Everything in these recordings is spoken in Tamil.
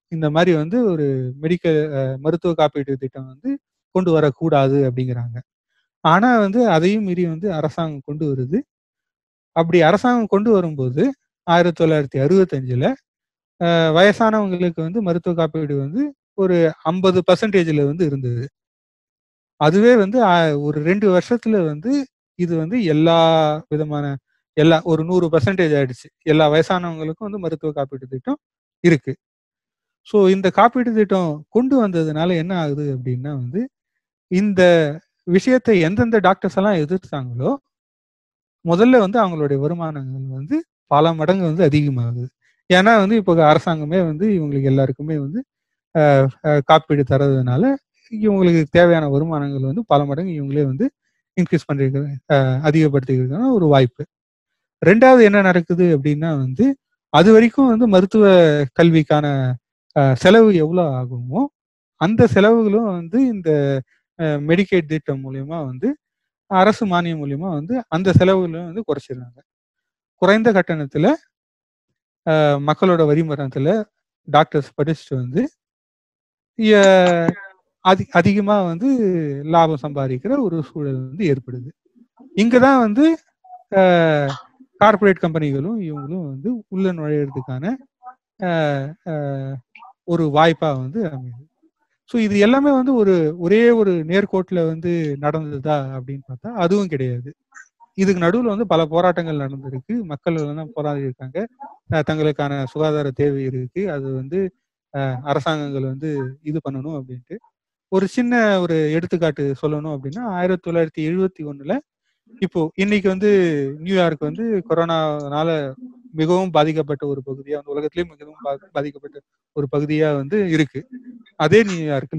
இந்த மாதிரி வந்து ஒரு மெடிக்கல் மருத்துவ காப்பீட்டு திட்டம் வந்து கொண்டு வரக்கூடாது அப்படிங்கிறாங்க ஆனா வந்து அதையும் மீறி வந்து அரசாங்கம் கொண்டு வருது அப்படி அரசாங்கம் கொண்டு வரும்போது ஆயிரத்தி தொள்ளாயிரத்தி அறுபத்தஞ்சுல அஹ், வயசானவங்களுக்கு வந்து மருத்துவ காப்பீடு வந்து ஒரு ஐம்பது பர்சன்டேஜ்ல வந்து இருந்தது அதுவே வந்து ஆ- ஒரு ரெண்டு வருஷத்துல வந்து இது வந்து எல்லா விதமான எல்லா ஒரு நூறு பர்சன்டேஜ் ஆயிடுச்சு எல்லா வயசானவங்களுக்கும் வந்து மருத்துவ காப்பீட்டு திட்டம் இருக்கு ஸோ இந்த காப்பீட்டு திட்டம் கொண்டு வந்ததுனால என்ன ஆகுது அப்படின்னா வந்து இந்த விஷயத்தை எந்தெந்த டாக்டர்ஸ் எல்லாம் எதிர்த்தாங்களோ முதல்ல வந்து அவங்களுடைய வருமானங்கள் வந்து பல மடங்கு வந்து அதிகமாகுது ஏன்னா வந்து இப்போ அரசாங்கமே வந்து இவங்களுக்கு எல்லாருக்குமே வந்து அஹ், அஹ், காப்பீடு தரதுனால இவங்களுக்கு தேவையான வருமானங்கள் வந்து பல மடங்கு இவங்களே வந்து இன்க்ரீஸ் பண்ணிருக்க அதிகப்படுத்திக்கிறதுக்கான ஒரு வாய்ப்பு ரெண்டாவது என்ன நடக்குது அப்படின்னா வந்து அது வரைக்கும் வந்து மருத்துவ கல்விக்கான அஹ், செலவு எவ்வளோ ஆகுமோ அந்த செலவுகளும் வந்து இந்த மெடிக்கேட் திட்டம் மூலியமா வந்து அரசு மானியம் மூலியமா வந்து அந்த செலவுகளும் வந்து குறைச்சிடுறாங்க குறைந்த கட்டணத்துல அஹ், மக்களோட வரி மரணத்துல டாக்டர்ஸ் படிச்சுட்டு வந்து எ- அதி அதிகமா வந்து லாபம் சம்பாதிக்கிற ஒரு சூழல் வந்து ஏற்படுது இங்கதான் வந்து கார்ப்பரேட் கம்பெனிகளும் இவங்களும் வந்து உள்ள நுழையிறதுக்கான அஹ், அஹ், ஒரு வாய்ப்பா வந்து அமையுது ஸோ இது எல்லாமே வந்து ஒரு ஒரே ஒரு நேர்கோட்டில் வந்து நடந்ததா அப்படின்னு பார்த்தா அதுவும் கிடையாது இதுக்கு நடுவில் வந்து பல போராட்டங்கள் நடந்திருக்கு மக்கள் எல்லாம் போராடி இருக்காங்க அஹ் தங்களுக்கான சுகாதார தேவை இருக்கு அது வந்து அஹ், அரசாங்கங்கள் வந்து இது பண்ணணும் அப்படின்ட்டு ஒரு சின்ன ஒரு எடுத்துக்காட்டு சொல்லணும் அப்படின்னா ஆயிரத்தி தொள்ளாயிரத்தி எழுபத்தி ஒண்ணுல இப்போ இன்னைக்கு வந்து நியூயார்க் வந்து கொரோனானால மிகவும் பாதிக்கப்பட்ட ஒரு பகுதியா வந்து உலகத்திலேயே மிகவும் பா- பாதிக்கப்பட்ட ஒரு பகுதியா வந்து இருக்கு அதே நியூயார்க்ல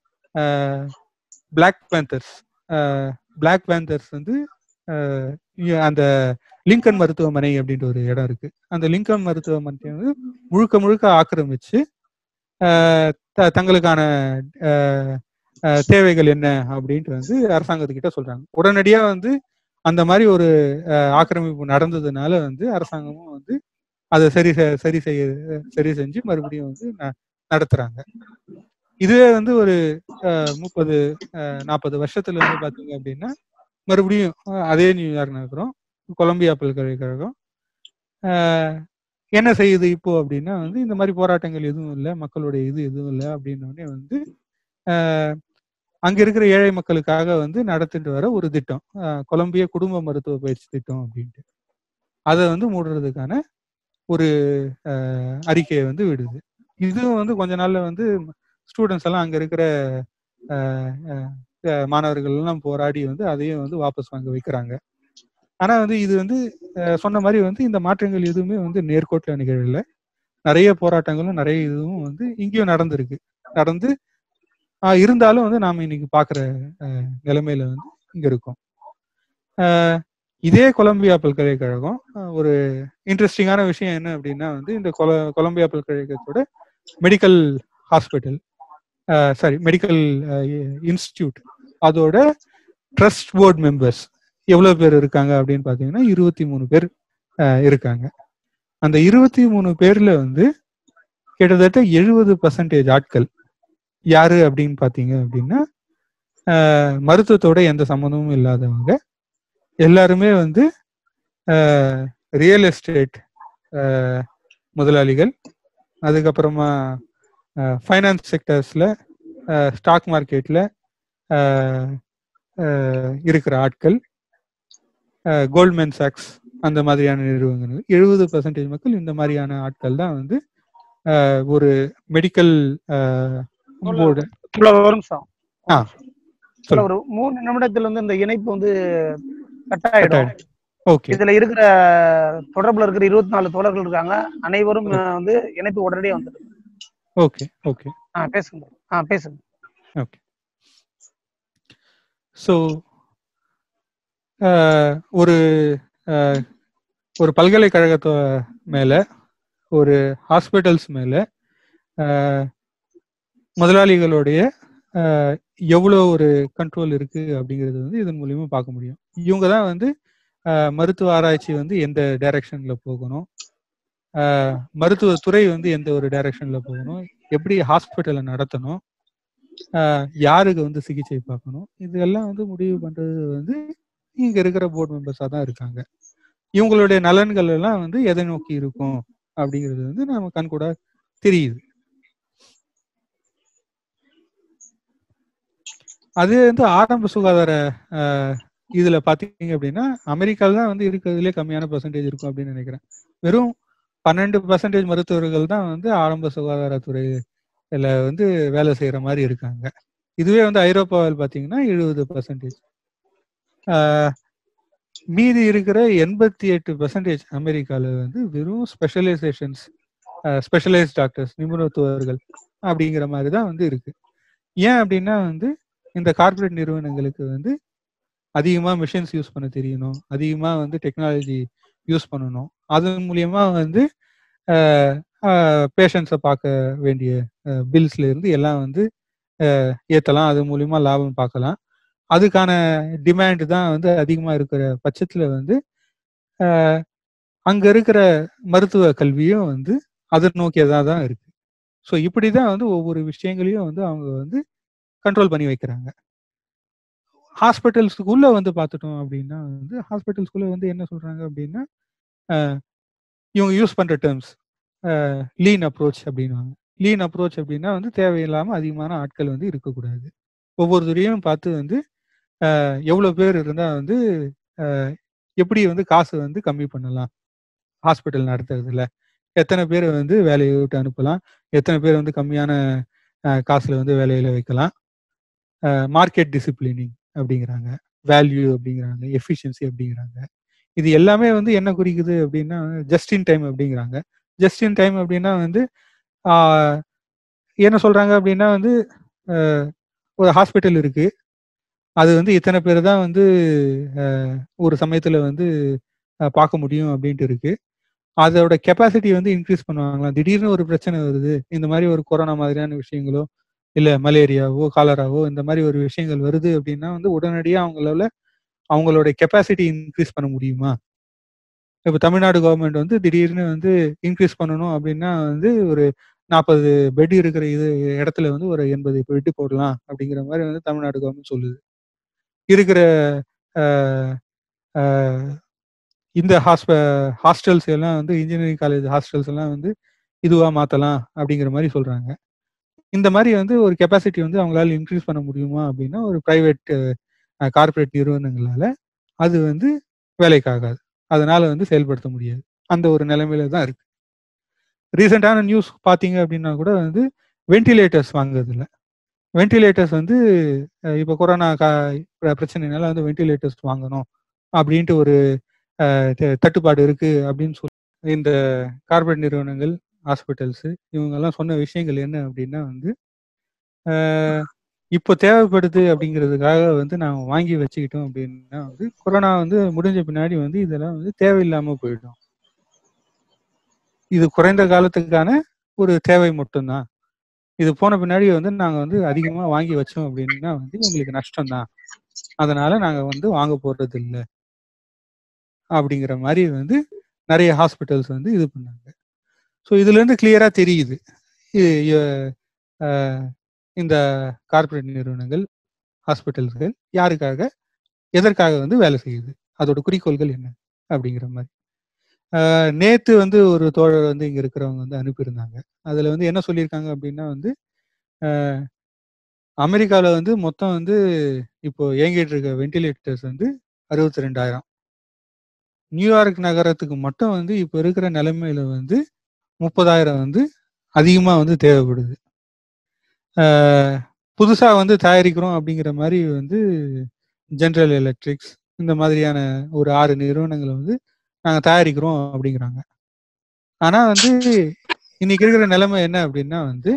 பிளாக் பேந்தர்ஸ் பிளாக் பேந்தர்ஸ் வந்து அஹ், இ- அந்த லிங்கன் மருத்துவமனை அப்படின்ற ஒரு இடம் இருக்கு அந்த லிங்கன் மருத்துவமனை வந்து முழுக்க முழுக்க ஆக்கிரமிச்சு அஹ், த- தங்களுக்கான அஹ், அஹ், தேவைகள் என்ன அப்படின்ட்டு வந்து அரசாங்கத்துக்கிட்ட சொல்றாங்க உடனடியா வந்து அந்த மாதிரி ஒரு அஹ், ஆக்கிரமிப்பு நடந்ததுனால வந்து அரசாங்கமும் வந்து அதை சரி செ- சரி செய்ய சரி செஞ்சு மறுபடியும் வந்து ந- நடத்துறாங்க இதுவே வந்து ஒரு முப்பது நாற்பது வருஷத்துல இருந்து பாத்தீங்க அப்படின்னா மறுபடியும் அஹ், அதே நியூயார்க் நகரம் கொலம்பியா பல்கலைக்கழகம் அஹ், என்ன செய்யுது இப்போ அப்படின்னா வந்து இந்த மாதிரி போராட்டங்கள் எதுவும் இல்லை மக்களுடைய இது எதுவும் இல்லை அப்படின்னோடனே வந்து அஹ், அங்க இருக்கிற ஏழை மக்களுக்காக வந்து நடத்திட்டு வர ஒரு திட்டம் அஹ், கொலம்பிய குடும்ப மருத்துவ பயிற்சி திட்டம் அப்படின்ட்டு அதை வந்து மூடுறதுக்கான ஒரு அஹ், அறிக்கையை வந்து விடுது இதுவும் வந்து கொஞ்ச நாள்ல வந்து ஸ்டூடெண்ட்ஸ் எல்லாம் அங்க இருக்கிற அஹ், அஹ், அஹ், மாணவர்கள் எல்லாம் போராடி வந்து அதையும் வந்து வாபஸ் வாங்க வைக்கிறாங்க ஆனா வந்து இது வந்து அஹ், சொன்ன மாதிரி வந்து இந்த மாற்றங்கள் எதுவுமே வந்து நேர்கோட்டில் நிகழல நிறைய போராட்டங்களும் நிறைய இதுவும் வந்து இங்கேயும் நடந்திருக்கு நடந்து ஆஹ் இருந்தாலும் வந்து நாம இன்னைக்கு பாக்குற அஹ், நிலைமையில வந்து இங்க இருக்கோம் அஹ், இதே கொலம்பியா பல்கலைக்கழகம் அஹ், ஒரு இன்ட்ரெஸ்டிங்கான விஷயம் என்ன அப்படின்னா வந்து இந்த கொல கொலம்பியா பல்கலைக்கழகத்தோட medical hospital sorry medical institute அதோட ட்ரஸ்ட் போர்ட் மெம்பர்ஸ் எவ்வளவு பேர் இருக்காங்க அப்படின்னு பாத்தீங்கன்னா இருபத்தி மூணு பேர் அஹ், இருக்காங்க அந்த இருபத்தி மூணு பேர்ல வந்து கிட்டத்தட்ட எழுபது பர்சன்டேஜ் ஆட்கள் யாரு அப்படின்னு பாத்தீங்க அப்படின்னா அஹ், மருத்துவத்தோட எந்த சம்மந்தமும் இல்லாதவங்க எல்லாருமே வந்து ரியல் எஸ்டேட் முதலாளிகள் அதுக்கப்புறமா ஃபைனான்ஸ் செக்டர்ஸ்ல ஸ்டாக் மார்க்கெட்ல இருக்கிற ஆட்கள் கோல்ட்மேன் சாக்ஸ் அந்த மாதிரியான நிறுவனங்கள் எழுபது பர்சன்டேஜ் மக்கள் இந்த மாதிரியான ஆட்கள் தான் வந்து அஹ், ஒரு மெடிக்கல் போர்டு இவ்வளவு ஒரு நிமிஷம் ஆ, இதுல சொல்லுங்க. ஒரு மூணு நிமிடத்துல வந்து இந்த இணைப்பு வந்து கட் ஆயிடும் ஓகே இதுல இருக்கிற தொடர்புல இருக்கிற இருபத்தி நாலு தோழர்கள் இருக்காங்க அனைவரும் அஹ், வந்து இணைப்பு உடனடியே வந்துடும் ஓகே ஓகே ஆ பேசுங்க ஆ பேசுங்க ஓகே ஸோ ஒரு அஹ், ஒரு பல்கலைக்கழகத்தோ மேல ஒரு ஹாஸ்பிட்டல்ஸ் மேல அஹ், முதலாளிகளுடைய அஹ், எவ்வளோ ஒரு கண்ட்ரோல் இருக்கு அப்படிங்கிறது வந்து இதன் மூலியமா பார்க்க முடியும் இவங்க தான் வந்து அஹ், மருத்துவ ஆராய்ச்சி வந்து எந்த டைரக்ஷன்ல போகணும் மருத்துவத்துறை வந்து எந்த ஒரு டைரக்ஷன்ல போகணும் எப்படி ஹாஸ்பிட்டலை நடத்தணும் யாருக்கு வந்து சிகிச்சை பார்க்கணும் இதெல்லாம் வந்து முடிவு பண்றது வந்து இங்க இருக்கிற போர்டு மெம்பர்ஸா தான் இருக்காங்க இவங்களுடைய நலன்கள் எல்லாம் வந்து எதை நோக்கி இருக்கும் அப்படிங்கிறது வந்து நம்ம கண் கூட தெரியுது அது வந்து ஆரம்ப சுகாதார இதுல பாத்தீங்க அப்படின்னா அமெரிக்கால தான் வந்து இருக்கிறதுலே கம்மியான பர்சன்டேஜ் இருக்கும் அப்படின்னு நினைக்கிறேன் வெறும் பன்னெண்டு பர்சன்டேஜ் மருத்துவர்கள் தான் வந்து ஆரம்ப சுகாதாரத்துறையில வந்து வேலை செய்யற மாதிரி இருக்காங்க இதுவே வந்து ஐரோப்பாவில் பாத்தீங்கன்னா எழுபது பர்சன்டேஜ் மீதி இருக்கிற எண்பத்தி எட்டு பர்சன்டேஜ் அமெரிக்கால வந்து வெறும் ஸ்பெஷலைசேஷன்ஸ் ஸ்பெஷலைஸ் டாக்டர்ஸ் நிபுணத்துவர்கள் அப்படிங்கிற மாதிரி தான் வந்து இருக்கு ஏன் அப்படின்னா வந்து இந்த கார்பரேட் நிறுவனங்களுக்கு வந்து அதிகமா மிஷின்ஸ் யூஸ் பண்ண தெரியணும் அதிகமா வந்து டெக்னாலஜி யூஸ் பண்ணணும் அதன் மூலியமா வந்து பேஷண்ட்ஸை பார்க்க வேண்டிய பில்ஸ்ல இருந்து எல்லாம் வந்து ஏற்றலாம் அது மூலியமா லாபம் பார்க்கலாம் அதுக்கான டிமாண்ட் தான் வந்து அதிகமா இருக்கிற பட்சத்துல வந்து அங்க இருக்கிற மருத்துவ கல்வியும் வந்து அதை நோக்கியதா தான் இருக்கு ஸோ இப்படிதான் வந்து ஒவ்வொரு விஷயங்களையும் வந்து அவங்க வந்து கண்ட்ரோல் பண்ணி வைக்கிறாங்க ஹாஸ்பிட்டல்ஸ்க்குள்ள வந்து பார்த்துட்டோம் அப்படின்னா வந்து ஹாஸ்பிட்டல்ஸ்குள்ள வந்து என்ன சொல்றாங்க அப்படின்னா இவங்க யூஸ் பண்ற டேர்ம்ஸ் லீன் அப்ரோச் அப்படின்வாங்க லீன் அப்ரோச் அப்படின்னா வந்து தேவையில்லாம அதிகமான ஆட்கள் வந்து இருக்கக்கூடாது ஒவ்வொருத்தரையும் பார்த்து வந்து எவ்வளோ பேர் இருந்தால் வந்து எப்படி வந்து காசு வந்து கம்மி பண்ணலாம் ஹாஸ்பிட்டல் நடத்துறதுல எத்தனை பேர் வந்து வேலையை விட்டு அனுப்பலாம் எத்தனை பேர் வந்து கம்மியான காசுல வந்து வேலையில வைக்கலாம் மார்க்கெட் டிசிப்ளினிங் அப்படிங்கிறாங்க வேல்யூ அப்படிங்கிறாங்க எஃபிஷியன்சி அப்படிங்கிறாங்க இது எல்லாமே வந்து என்ன குறிக்குது அப்படின்னா ஜஸ்ட் இன் டைம் அப்படிங்கிறாங்க ஜஸ்ட் இன் டைம் அப்படின்னா வந்து என்ன சொல்றாங்க அப்படின்னா வந்து ஒரு ஹாஸ்பிட்டல் இருக்கு அது வந்து இத்தனை பேர் தான் வந்து ஒரு சமயத்துல வந்து பார்க்க முடியும் அப்படின்ட்டு இருக்கு அதோட கெப்பாசிட்டி வந்து இன்க்ரீஸ் பண்ணுவாங்களாம் திடீர்னு ஒரு பிரச்சனை வருது இந்த மாதிரி ஒரு கொரோனா மாதிரியான விஷயங்களோ இல்ல மலேரியாவோ காலராவோ இந்த மாதிரி ஒரு விஷயங்கள் வருது அப்படின்னா வந்து உடனடியாக அவங்களால அவங்களோட கெப்பாசிட்டி இன்க்ரீஸ் பண்ண முடியுமா இப்போ தமிழ்நாடு கவர்மெண்ட் வந்து திடீர்னு வந்து இன்க்ரீஸ் பண்ணணும் அப்படின்னா வந்து ஒரு நாற்பது பெட் இருக்கிற இது இடத்துல வந்து ஒரு எண்பது பெட்டு போடலாம் அப்படிங்கிற மாதிரி வந்து தமிழ்நாடு கவர்மெண்ட் சொல்லுது இருக்கிற இந்த ஹாஸ்ப ஹாஸ்டல்ஸ் எல்லாம் வந்து இன்ஜினியரிங் காலேஜ் ஹாஸ்டல்ஸ் எல்லாம் வந்து இதுவாக மாற்றலாம் அப்படிங்கிற மாதிரி சொல்கிறாங்க இந்த மாதிரி வந்து ஒரு கெப்பாசிட்டி வந்து அவங்களால இன்க்ரீஸ் பண்ண முடியுமா அப்படின்னா ஒரு ப்ரைவேட் கார்பரேட் நிறுவனங்களால அது வந்து வேலைக்காகாது அதனால வந்து செயல்படுத்த முடியாது அந்த ஒரு நிலைமையில தான் இருக்கு ரீசெண்டான நியூஸ் பார்த்தீங்க அப்படின்னா கூட வந்து வென்டிலேட்டர்ஸ் வாங்குறது இல்லை வென்டிலேட்டர்ஸ் வந்து இப்போ கொரோனா கா பிரச்சனைனால வந்து வென்டிலேட்டர்ஸ் வாங்கணும் அப்படின்ட்டு ஒரு தட்டுப்பாடு இருக்கு அப்படின்னு சொல்லி இந்த கார்பரேட் நிறுவனங்கள் ஹாஸ்பிட்டல்ஸு இவங்கெல்லாம் சொன்ன விஷயங்கள் என்ன அப்படின்னா வந்து இப்போ தேவைப்படுது அப்படிங்கிறதுக்காக வந்து நான் வாங்கி வச்சுக்கிட்டோம் அப்படின்னா வந்து கொரோனா வந்து முடிஞ்ச பின்னாடி வந்து இதெல்லாம் வந்து தேவையில்லாம போயிடும் இது குறைந்த காலத்துக்கான ஒரு தேவை மட்டும்தான் இது போன பின்னாடி வந்து நாங்க வந்து அதிகமா வாங்கி வச்சோம் அப்படின்னா வந்து எங்களுக்கு நஷ்டம் தான் அதனால நாங்க வந்து வாங்க போறது இல்லை அப்படிங்கிற மாதிரி வந்து நிறைய ஹாஸ்பிட்டல்ஸ் வந்து இது பண்ணாங்க ஸோ இதுல இருந்து கிளியரா தெரியுது இந்த கார்பரேட் நிறுவனங்கள் ஹாஸ்பிட்டல்கள் யாருக்காக எதற்காக வந்து வேலை செய்யுது அதோட குறிக்கோள்கள் என்ன அப்படிங்கிற மாதிரி நேத்து வந்து ஒரு தோழர் வந்து இங்க இருக்கிறவங்க வந்து அனுப்பியிருந்தாங்க அதுல வந்து என்ன சொல்லியிருக்காங்க அப்படின்னா வந்து அமெரிக்காவில் வந்து மொத்தம் வந்து இப்போ இயங்கிட்டு இருக்க வென்டிலேட்டர்ஸ் வந்து அறுபத்தி ரெண்டாயிரம் நியூயார்க் நகரத்துக்கு மட்டும் வந்து இப்போ இருக்கிற நிலைமையில வந்து முப்பதாயிரம் வந்து அதிகமாக வந்து தேவைப்படுது புதுசாக வந்து தயாரிக்கிறோம் அப்படிங்கிற மாதிரி வந்து ஜென்ரல் எலக்ட்ரிக்ஸ் இந்த மாதிரியான ஒரு ஆறு நிறுவனங்களை வந்து நாங்கள் தயாரிக்கிறோம் அப்படிங்கிறாங்க ஆனால் வந்து இன்னைக்கு இருக்கிற நிலைமை என்ன அப்படின்னா வந்து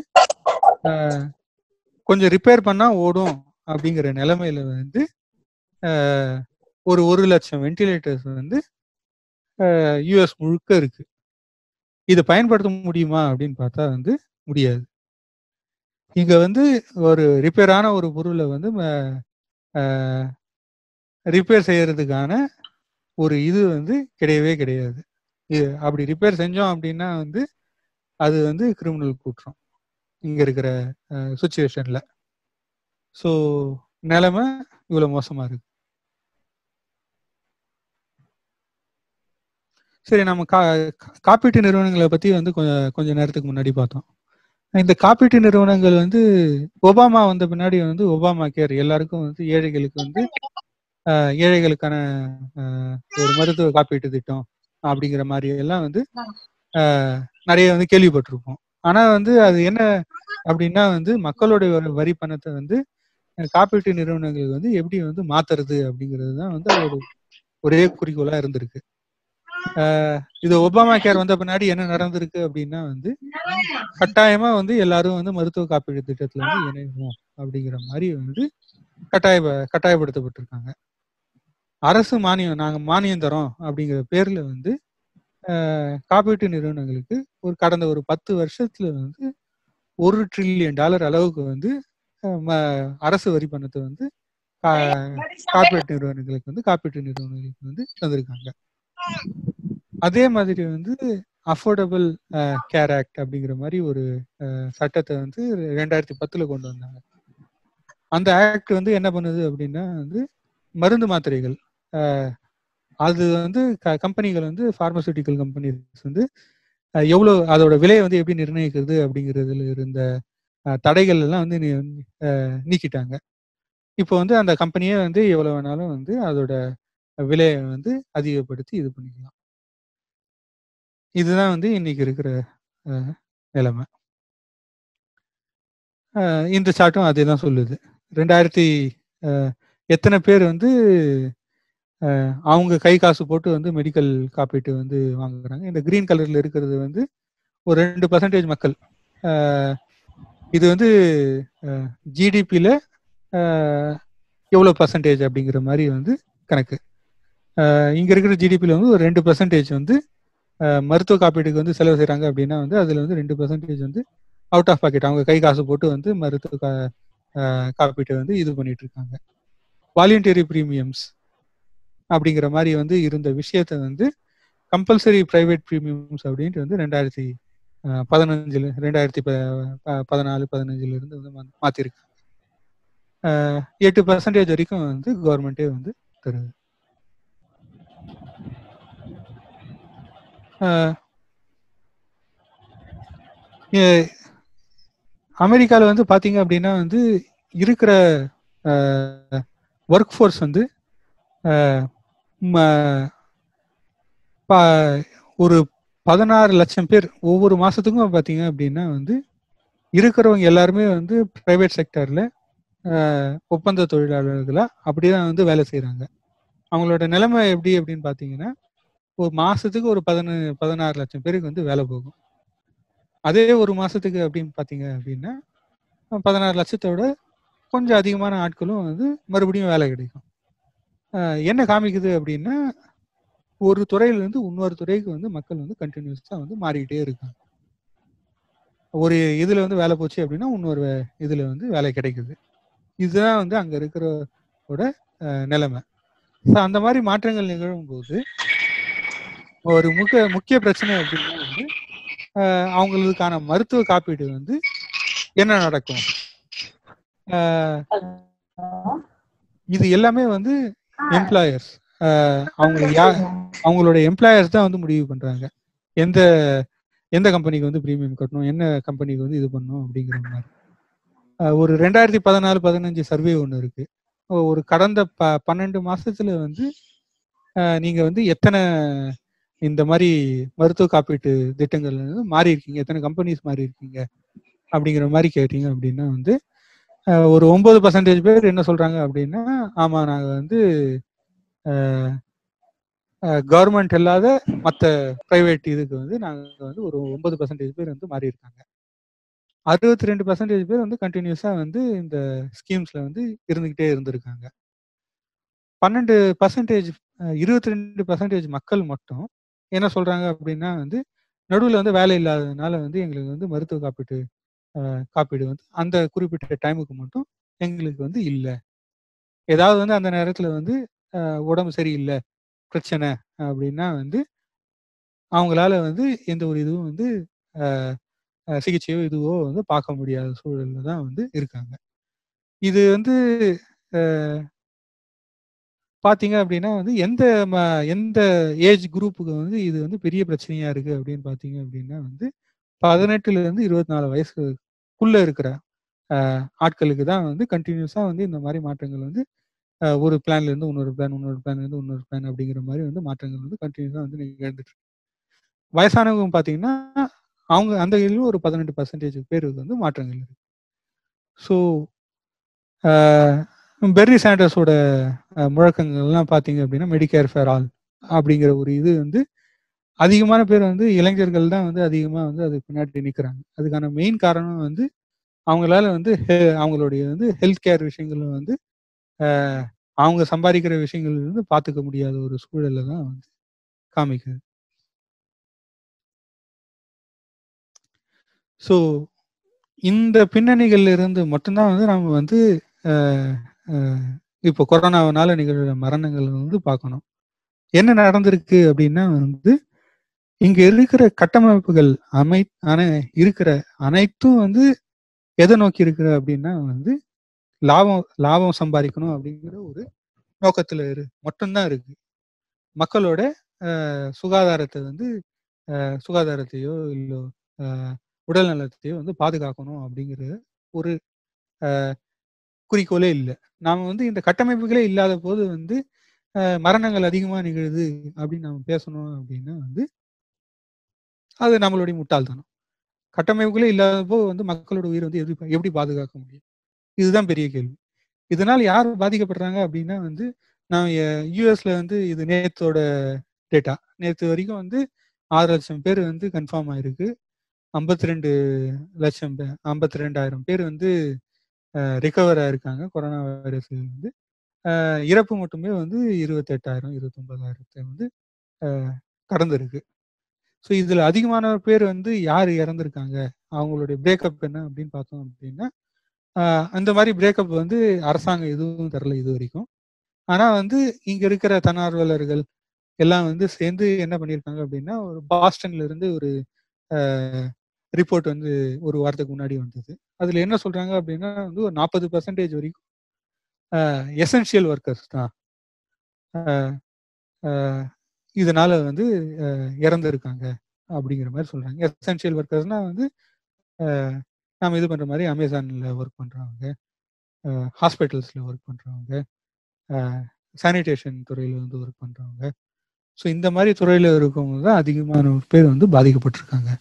கொஞ்சம் ரிப்பேர் பண்ணால் ஓடும் அப்படிங்கிற நிலைமையில வந்து ஒரு ஒரு லட்சம் வென்டிலேட்டர்ஸ் வந்து யூஎஸ் முழுக்க இருக்கு இதை பயன்படுத்த முடியுமா அப்படின்னு பார்த்தா வந்து முடியாது இங்க வந்து ஒரு ரிப்பேரான ஒரு பொருளை வந்து ரிப்பேர் செய்யறதுக்கான ஒரு இது வந்து கிடையவே கிடையாது இ- அப்படி ரிப்பேர் செஞ்சோம் அப்படின்னா வந்து அது வந்து கிரிமினல் குற்றம் இங்க இருக்கிற சுச்சுவேஷன்ல ஸோ நிலைமை இவ்வளவு மோசமா இருக்கு சரி நம்ம கா கா- காப்பீட்டு நிறுவனங்களை பத்தி வந்து கொஞ்சம் கொஞ்ச நேரத்துக்கு முன்னாடி பார்த்தோம் இந்த காப்பீட்டு நிறுவனங்கள் வந்து ஒபாமா வந்த பின்னாடி வந்து ஒபாமா கேர் எல்லாருக்கும் வந்து ஏழைகளுக்கு வந்து ஆஹ், ஏழைகளுக்கான ஆஹ், ஒரு மருத்துவ காப்பீட்டு திட்டம் அப்படிங்கிற மாதிரி எல்லாம் வந்து ஆஹ், நிறைய வந்து கேள்விப்பட்டிருப்போம் ஆனா வந்து அது என்ன அப்படின்னா வந்து மக்களுடைய ஒரு வரி பணத்தை வந்து அஹ், காப்பீட்டு நிறுவனங்கள் வந்து எப்படி வந்து மாத்துறது அப்படிங்கிறது தான் வந்து அதோட ஒரே குறிக்கோளா இருந்திருக்கு ஆஹ், இது ஒபாமா கேர் வந்த பின்னாடி என்ன நடந்திருக்கு அப்படின்னா வந்து கட்டாயமா வந்து எல்லாரும் வந்து மருத்துவ காப்பீடு திட்டத்துல வந்து இணையணும் அப்படிங்கிற மாதிரி வந்து கட்டாய கட்டாயப்படுத்தப்பட்டிருக்காங்க அரசு மானியம் நாங்க மானியம் தரோம் அப்படிங்கிற பேர்ல வந்து ஆஹ், காப்பீட்டு நிறுவனங்களுக்கு ஒரு கடந்த ஒரு பத்து வருஷத்துல வந்து ஒரு ட்ரில்லியன் டாலர் அளவுக்கு வந்து ஆஹ், ம- அரசு வரி பணத்தை வந்து கா- காப்பீட்டு நிறுவனங்களுக்கு வந்து காப்பீட்டு நிறுவனங்களுக்கு வந்து தந்திருக்காங்க அதே மாதிரி வந்து அஃபோர்டபுள் கேர் ஆக்ட் அப்படிங்கிற மாதிரி ஒரு அஹ், சட்டத்தை வந்து ரெண்டாயிரத்தி பத்துல கொண்டு வந்தாங்க அந்த ஆக்ட் வந்து என்ன பண்ணுது அப்படின்னா வந்து மருந்து மாத்திரைகள் அஹ், அது வந்து கம்பெனிகள் வந்து பார்மசூட்டிக்கல் கம்பெனிஸ் வந்து அஹ், எவ்வளவு அதோட விலையை வந்து எப்படி நிர்ணயிக்கிறது அப்படிங்கிறதுல இருந்த அஹ், தடைகள் எல்லாம் வந்து நீ- அஹ், நீக்கிட்டாங்க இப்போ வந்து அந்த கம்பெனியே வந்து எவ்வளவு வேணாலும் வந்து அதோட விலையை வந்து அதிகப்படுத்தி இது பண்ணிக்கலாம் இதுதான் வந்து இன்னைக்கு இருக்கிற அஹ், நிலைமை அஹ், இந்த சார்ட்டும் அதே தான் சொல்லுது ரெண்டாயிரத்தி அஹ், எத்தனை பேர் வந்து அஹ், அவங்க கை காசு போட்டு வந்து மெடிக்கல் காப்பீட்டு வந்து வாங்குறாங்க இந்த கிரீன் கலர்ல இருக்கிறது வந்து ஒரு ரெண்டு பர்சன்டேஜ் மக்கள் அஹ், இது வந்து ஜிடிபியில எவ்வளோ பர்சன்டேஜ் அப்படிங்கிற மாதிரி வந்து கணக்கு அஹ், இங்க இருக்கிற ஜிடிபியில் வந்து ஒரு ரெண்டு பர்சன்டேஜ் வந்து அஹ், மருத்துவ காப்பீட்டுக்கு வந்து செலவு செய்றாங்க அப்படின்னா வந்து அதுல வந்து ரெண்டு பர்சன்டேஜ் வந்து அவுட் ஆஃப் பாக்கெட் அவங்க கை காசு போட்டு வந்து மருத்துவ கா அஹ், காப்பீட்டை வந்து இது பண்ணிட்டு இருக்காங்க வாலண்டியரி ப்ரீமியம்ஸ் அப்படிங்கிற மாதிரி வந்து இருந்த விஷயத்த வந்து கம்பல்சரி பிரைவேட் ப்ரீமியம்ஸ் அப்படின்ட்டு வந்து ரெண்டாயிரத்தி அஹ், பதினஞ்சுல ரெண்டாயிரத்தி ப- ப- பதினாலு பதினஞ்சுல இருந்து வந்து மா- மாத்திருக்காங்க அஹ், எட்டு பர்சன்டேஜ் வரைக்கும் வந்து கவர்மெண்ட்டே வந்து தருது அஹ், எ- அமெரிக்கால வந்து பாத்தீங்க அப்படின்னா வந்து இருக்கிற ஒர்க் ஃபோர்ஸ் வந்து அஹ், ம- ப- ஒரு பதினாறு லட்சம் பேர் ஒவ்வொரு மாசத்துக்கும் பாத்தீங்க அப்படின்னா வந்து இருக்கிறவங்க எல்லாருமே வந்து பிரைவேட் செக்டர்ல ஒப்பந்த தொழிலாளர்களா அப்படிதான் வந்து வேலை செய்றாங்க அவங்களோட நிலைமை எப்படி அப்படின்னு பாத்தீங்கன்னா ஒரு மாசத்துக்கு ஒரு பதினு பதினாறு லட்சம் பேருக்கு வந்து வேலை போகும் அதே ஒரு மாசத்துக்கு அப்படின்னு பாத்தீங்க அப்படின்னா பதினாறு லட்சத்தை விட கொஞ்சம் அதிகமான ஆட்களும் வந்து மறுபடியும் வேலை கிடைக்கும் அஹ் என்ன காமிக்குது அப்படின்னா ஒரு துறையில இருந்து இன்னொரு துறைக்கு வந்து மக்கள் வந்து கண்டினியூஸா வந்து மாறிக்கிட்டே இருக்காங்க ஒரு இதுல வந்து வேலை போச்சு அப்படின்னா இன்னொரு வே- இதுல வந்து வேலை கிடைக்குது இதுதான் வந்து அங்க இருக்கிறோட அஹ், நிலைமை ஸோ அந்த மாதிரி மாற்றங்கள் நிகழும் போது ஒரு முக்கிய முக்கிய பிரச்சனை அப்படின்னா வந்து அஹ், அவங்களுக்கான மருத்துவ காப்பீடு வந்து என்ன நடக்கும் அஹ், இது எல்லாமே வந்து எம்ப்ளாயர்ஸ் அவங்க யா அவங்களோட எம்ப்ளாயர்ஸ் தான் வந்து முடிவு பண்றாங்க எந்த எந்த கம்பெனிக்கு வந்து ப்ரீமியம் கட்டணும் என்ன கம்பெனிக்கு வந்து இது பண்ணணும் அப்படிங்கிற மாதிரி அஹ் ஒரு ரெண்டாயிரத்தி பதினாலு பதினஞ்சு சர்வே ஒன்று இருக்கு ஒ- ஒரு கடந்த ப பன்னெண்டு மாசத்துல வந்து அஹ் நீங்க வந்து எத்தனை இந்த மாதிரி மருத்துவ காப்பீட்டு திட்டங்கள் வந்து மாறி இருக்கீங்க எத்தனை கம்பெனிஸ் மாறி இருக்கீங்க அப்படிங்கிற மாதிரி கேட்டீங்க அப்படின்னா வந்து அஹ் ஒரு ஒன்பது பர்சன்டேஜ் பேர் என்ன சொல்றாங்க அப்படின்னா ஆமா நாங்க வந்து கவர்மெண்ட் இல்லாத மற்ற பிரைவேட் இதுக்கு வந்து நாங்க வந்து ஒரு ஒன்பது பர்சன்டேஜ் பேர் வந்து மாறி இருக்காங்க அறுபத்தி ரெண்டு பர்சன்டேஜ் பேர் வந்து கண்டினியூஸா வந்து இந்த ஸ்கீம்ஸ்ல வந்து இருந்துகிட்டே இருந்திருக்காங்க பன்னெண்டு பர்சன்டேஜ் இருபத்தி ரெண்டு பர்சன்டேஜ் மக்கள் மட்டும் என்ன சொல்றாங்க அப்படின்னா வந்து நடுவில் வந்து வேலை இல்லாததுனால வந்து எங்களுக்கு வந்து மருத்துவ காப்பீட்டு அஹ், காப்பீடு வந்து அந்த குறிப்பிட்ட டைமுக்கு மட்டும் எங்களுக்கு வந்து இல்லை ஏதாவது வந்து அந்த நேரத்துல வந்து அஹ், உடம்பு சரியில்லை பிரச்சனை அப்படின்னா வந்து அவங்களால வந்து எந்த ஒரு இதுவும் வந்து அஹ், அஹ், சிகிச்சையோ இதுவோ வந்து பார்க்க முடியாத சூழல்ல தான் வந்து இருக்காங்க இது வந்து அஹ், பாத்தீங்க அப்படின்னா வந்து எந்த ம- எந்த ஏஜ் குரூப்புக்கு வந்து இது வந்து பெரிய பிரச்சனையா இருக்கு அப்படின்னு பாத்தீங்க அப்படின்னா வந்து பதினெட்டுல இருந்து இருபத்தி நாலு வயசுக்குள்ள இருக்கிற அஹ், ஆட்களுக்கு தான் வந்து கண்டினியூஸா வந்து இந்த மாதிரி மாற்றங்கள் வந்து அஹ், ஒரு பிளான்ல இருந்து இன்னொரு பிளான் இன்னொரு பிளான்ல இருந்து இன்னொரு பிளான் அப்படிங்கிற மாதிரி வந்து மாற்றங்கள் வந்து கண்டினியூஸா வந்து நிகழ்ந்துட்டு இருக்கு. வயசானவங்க பாத்தீங்கன்னா அவங்க அந்த இதுலயும் ஒரு பதினெட்டு பர்சன்டேஜ் பேருக்கு வந்து மாற்றங்கள் இருக்கு ஸோ பெர்ரி சாண்டர்ஸோட அஹ், முழக்கங்கள்லாம் பார்த்தீங்க அப்படின்னா மெடிக்கேர் ஃபேர் ஆல் அப்படிங்கிற ஒரு இது வந்து அதிகமான பேர் வந்து இளைஞர்கள் தான் வந்து அதிகமாக வந்து அதுக்கு பின்னாடி நிற்கிறாங்க அதுக்கான மெயின் காரணம் வந்து அவங்களால வந்து he- அவங்களுடைய வந்து ஹெல்த் கேர் விஷயங்கள் வந்து அஹ், அவங்க சம்பாதிக்கிற விஷயங்கள் வந்து பார்த்துக்க முடியாத ஒரு சூழலை தான் வந்து காமிக்குது ஸோ இந்த பின்னணிகள்ல இருந்து மட்டும்தான் வந்து நம்ம வந்து அஹ், அஹ், இப்போ கொரோனாவனால நிகழ்ற மரணங்கள் வந்து பார்க்கணும் என்ன நடந்திருக்கு அப்படின்னா வந்து இங்க இருக்கிற கட்டமைப்புகள் அமை அனை இருக்கிற அனைத்தும் வந்து எதை நோக்கி இருக்கிற அப்படின்னா வந்து லாபம் லாபம் சம்பாதிக்கணும் அப்படிங்கிற ஒரு நோக்கத்துல இரு மட்டும்தான் இருக்கு மக்களோட அஹ், சுகாதாரத்தை வந்து அஹ், சுகாதாரத்தையோ இல்லை உடல் நலத்தையோ வந்து பாதுகாக்கணும் அப்படிங்கிற ஒரு அஹ், குறிக்கோளே இல்லை நாம வந்து இந்த கட்டமைப்புகளே இல்லாத போது வந்து அஹ், மரணங்கள் அதிகமா நிகழுது அப்படின்னு நம்ம பேசணும் அப்படின்னா வந்து அது நம்மளுடைய முட்டாள்தனம் கட்டமைப்புகளே இல்லாதப்போ வந்து மக்களோட உயிர் வந்து எப்படி எப்படி பாதுகாக்க முடியும் இதுதான் பெரிய கேள்வி இதனால் யார் பாதிக்கப்படுறாங்க அப்படின்னா வந்து நான் யூஎஸ்ல வந்து இது நேத்தோட டேட்டா நேற்று வரைக்கும் வந்து ஆறு லட்சம் பேர் வந்து கன்ஃபார்ம் ஆயிருக்கு ஐம்பத்தி ரெண்டு லட்சம் ஐம்பத்தி ரெண்டாயிரம் பேர் வந்து ரிகவர் ஆயிருக்காங்க கொரோனா வைரஸ் வந்து அஹ், இறப்பு மட்டுமே வந்து இருபத்தெட்டாயிரம் இருபத்தொன்பதாயிரத்தை வந்து அஹ், கடந்திருக்கு ஸோ இதுல அதிகமான பேர் வந்து யார் இறந்துருக்காங்க அவங்களுடைய பிரேக்கப் என்ன அப்படின்னு பார்த்தோம் அப்படின்னா ஆஹ் அந்த மாதிரி பிரேக்கப் வந்து அரசாங்கம் எதுவும் தரல இது வரைக்கும் ஆனா வந்து இங்க இருக்கிற தன்னார்வலர்கள் எல்லாம் வந்து சேர்ந்து என்ன பண்ணியிருக்காங்க அப்படின்னா ஒரு பாஸ்டன்ல இருந்து ஒரு ரிப்போர்ட் வந்து ஒரு வாரத்துக்கு முன்னாடி வந்தது அதுல என்ன சொல்றாங்க அப்படின்னா வந்து ஒரு நாற்பது பர்சன்டேஜ் வரைக்கும் எசென்ஷியல் ஒர்க்கர்ஸ் தான் ஆஹ் ஆஹ் இதனால வந்து ஆஹ் இறந்துருக்காங்க அப்படிங்கிற மாதிரி சொல்றாங்க எசென்ஷியல் ஒர்க்கர்ஸ்னா வந்து ஆஹ் நாம இது பண்ற மாதிரி அமேசான்ல ஒர்க் பண்றவங்க ஹாஸ்பிட்டல்ஸ்ல ஒர்க் பண்றவங்க சானிடேஷன் துறையில வந்து ஒர்க் பண்றவங்க ஸோ இந்த மாதிரி துறையில இருக்கவங்க தான் அதிகமான பேர் வந்து பாதிக்கப்பட்டிருக்காங்க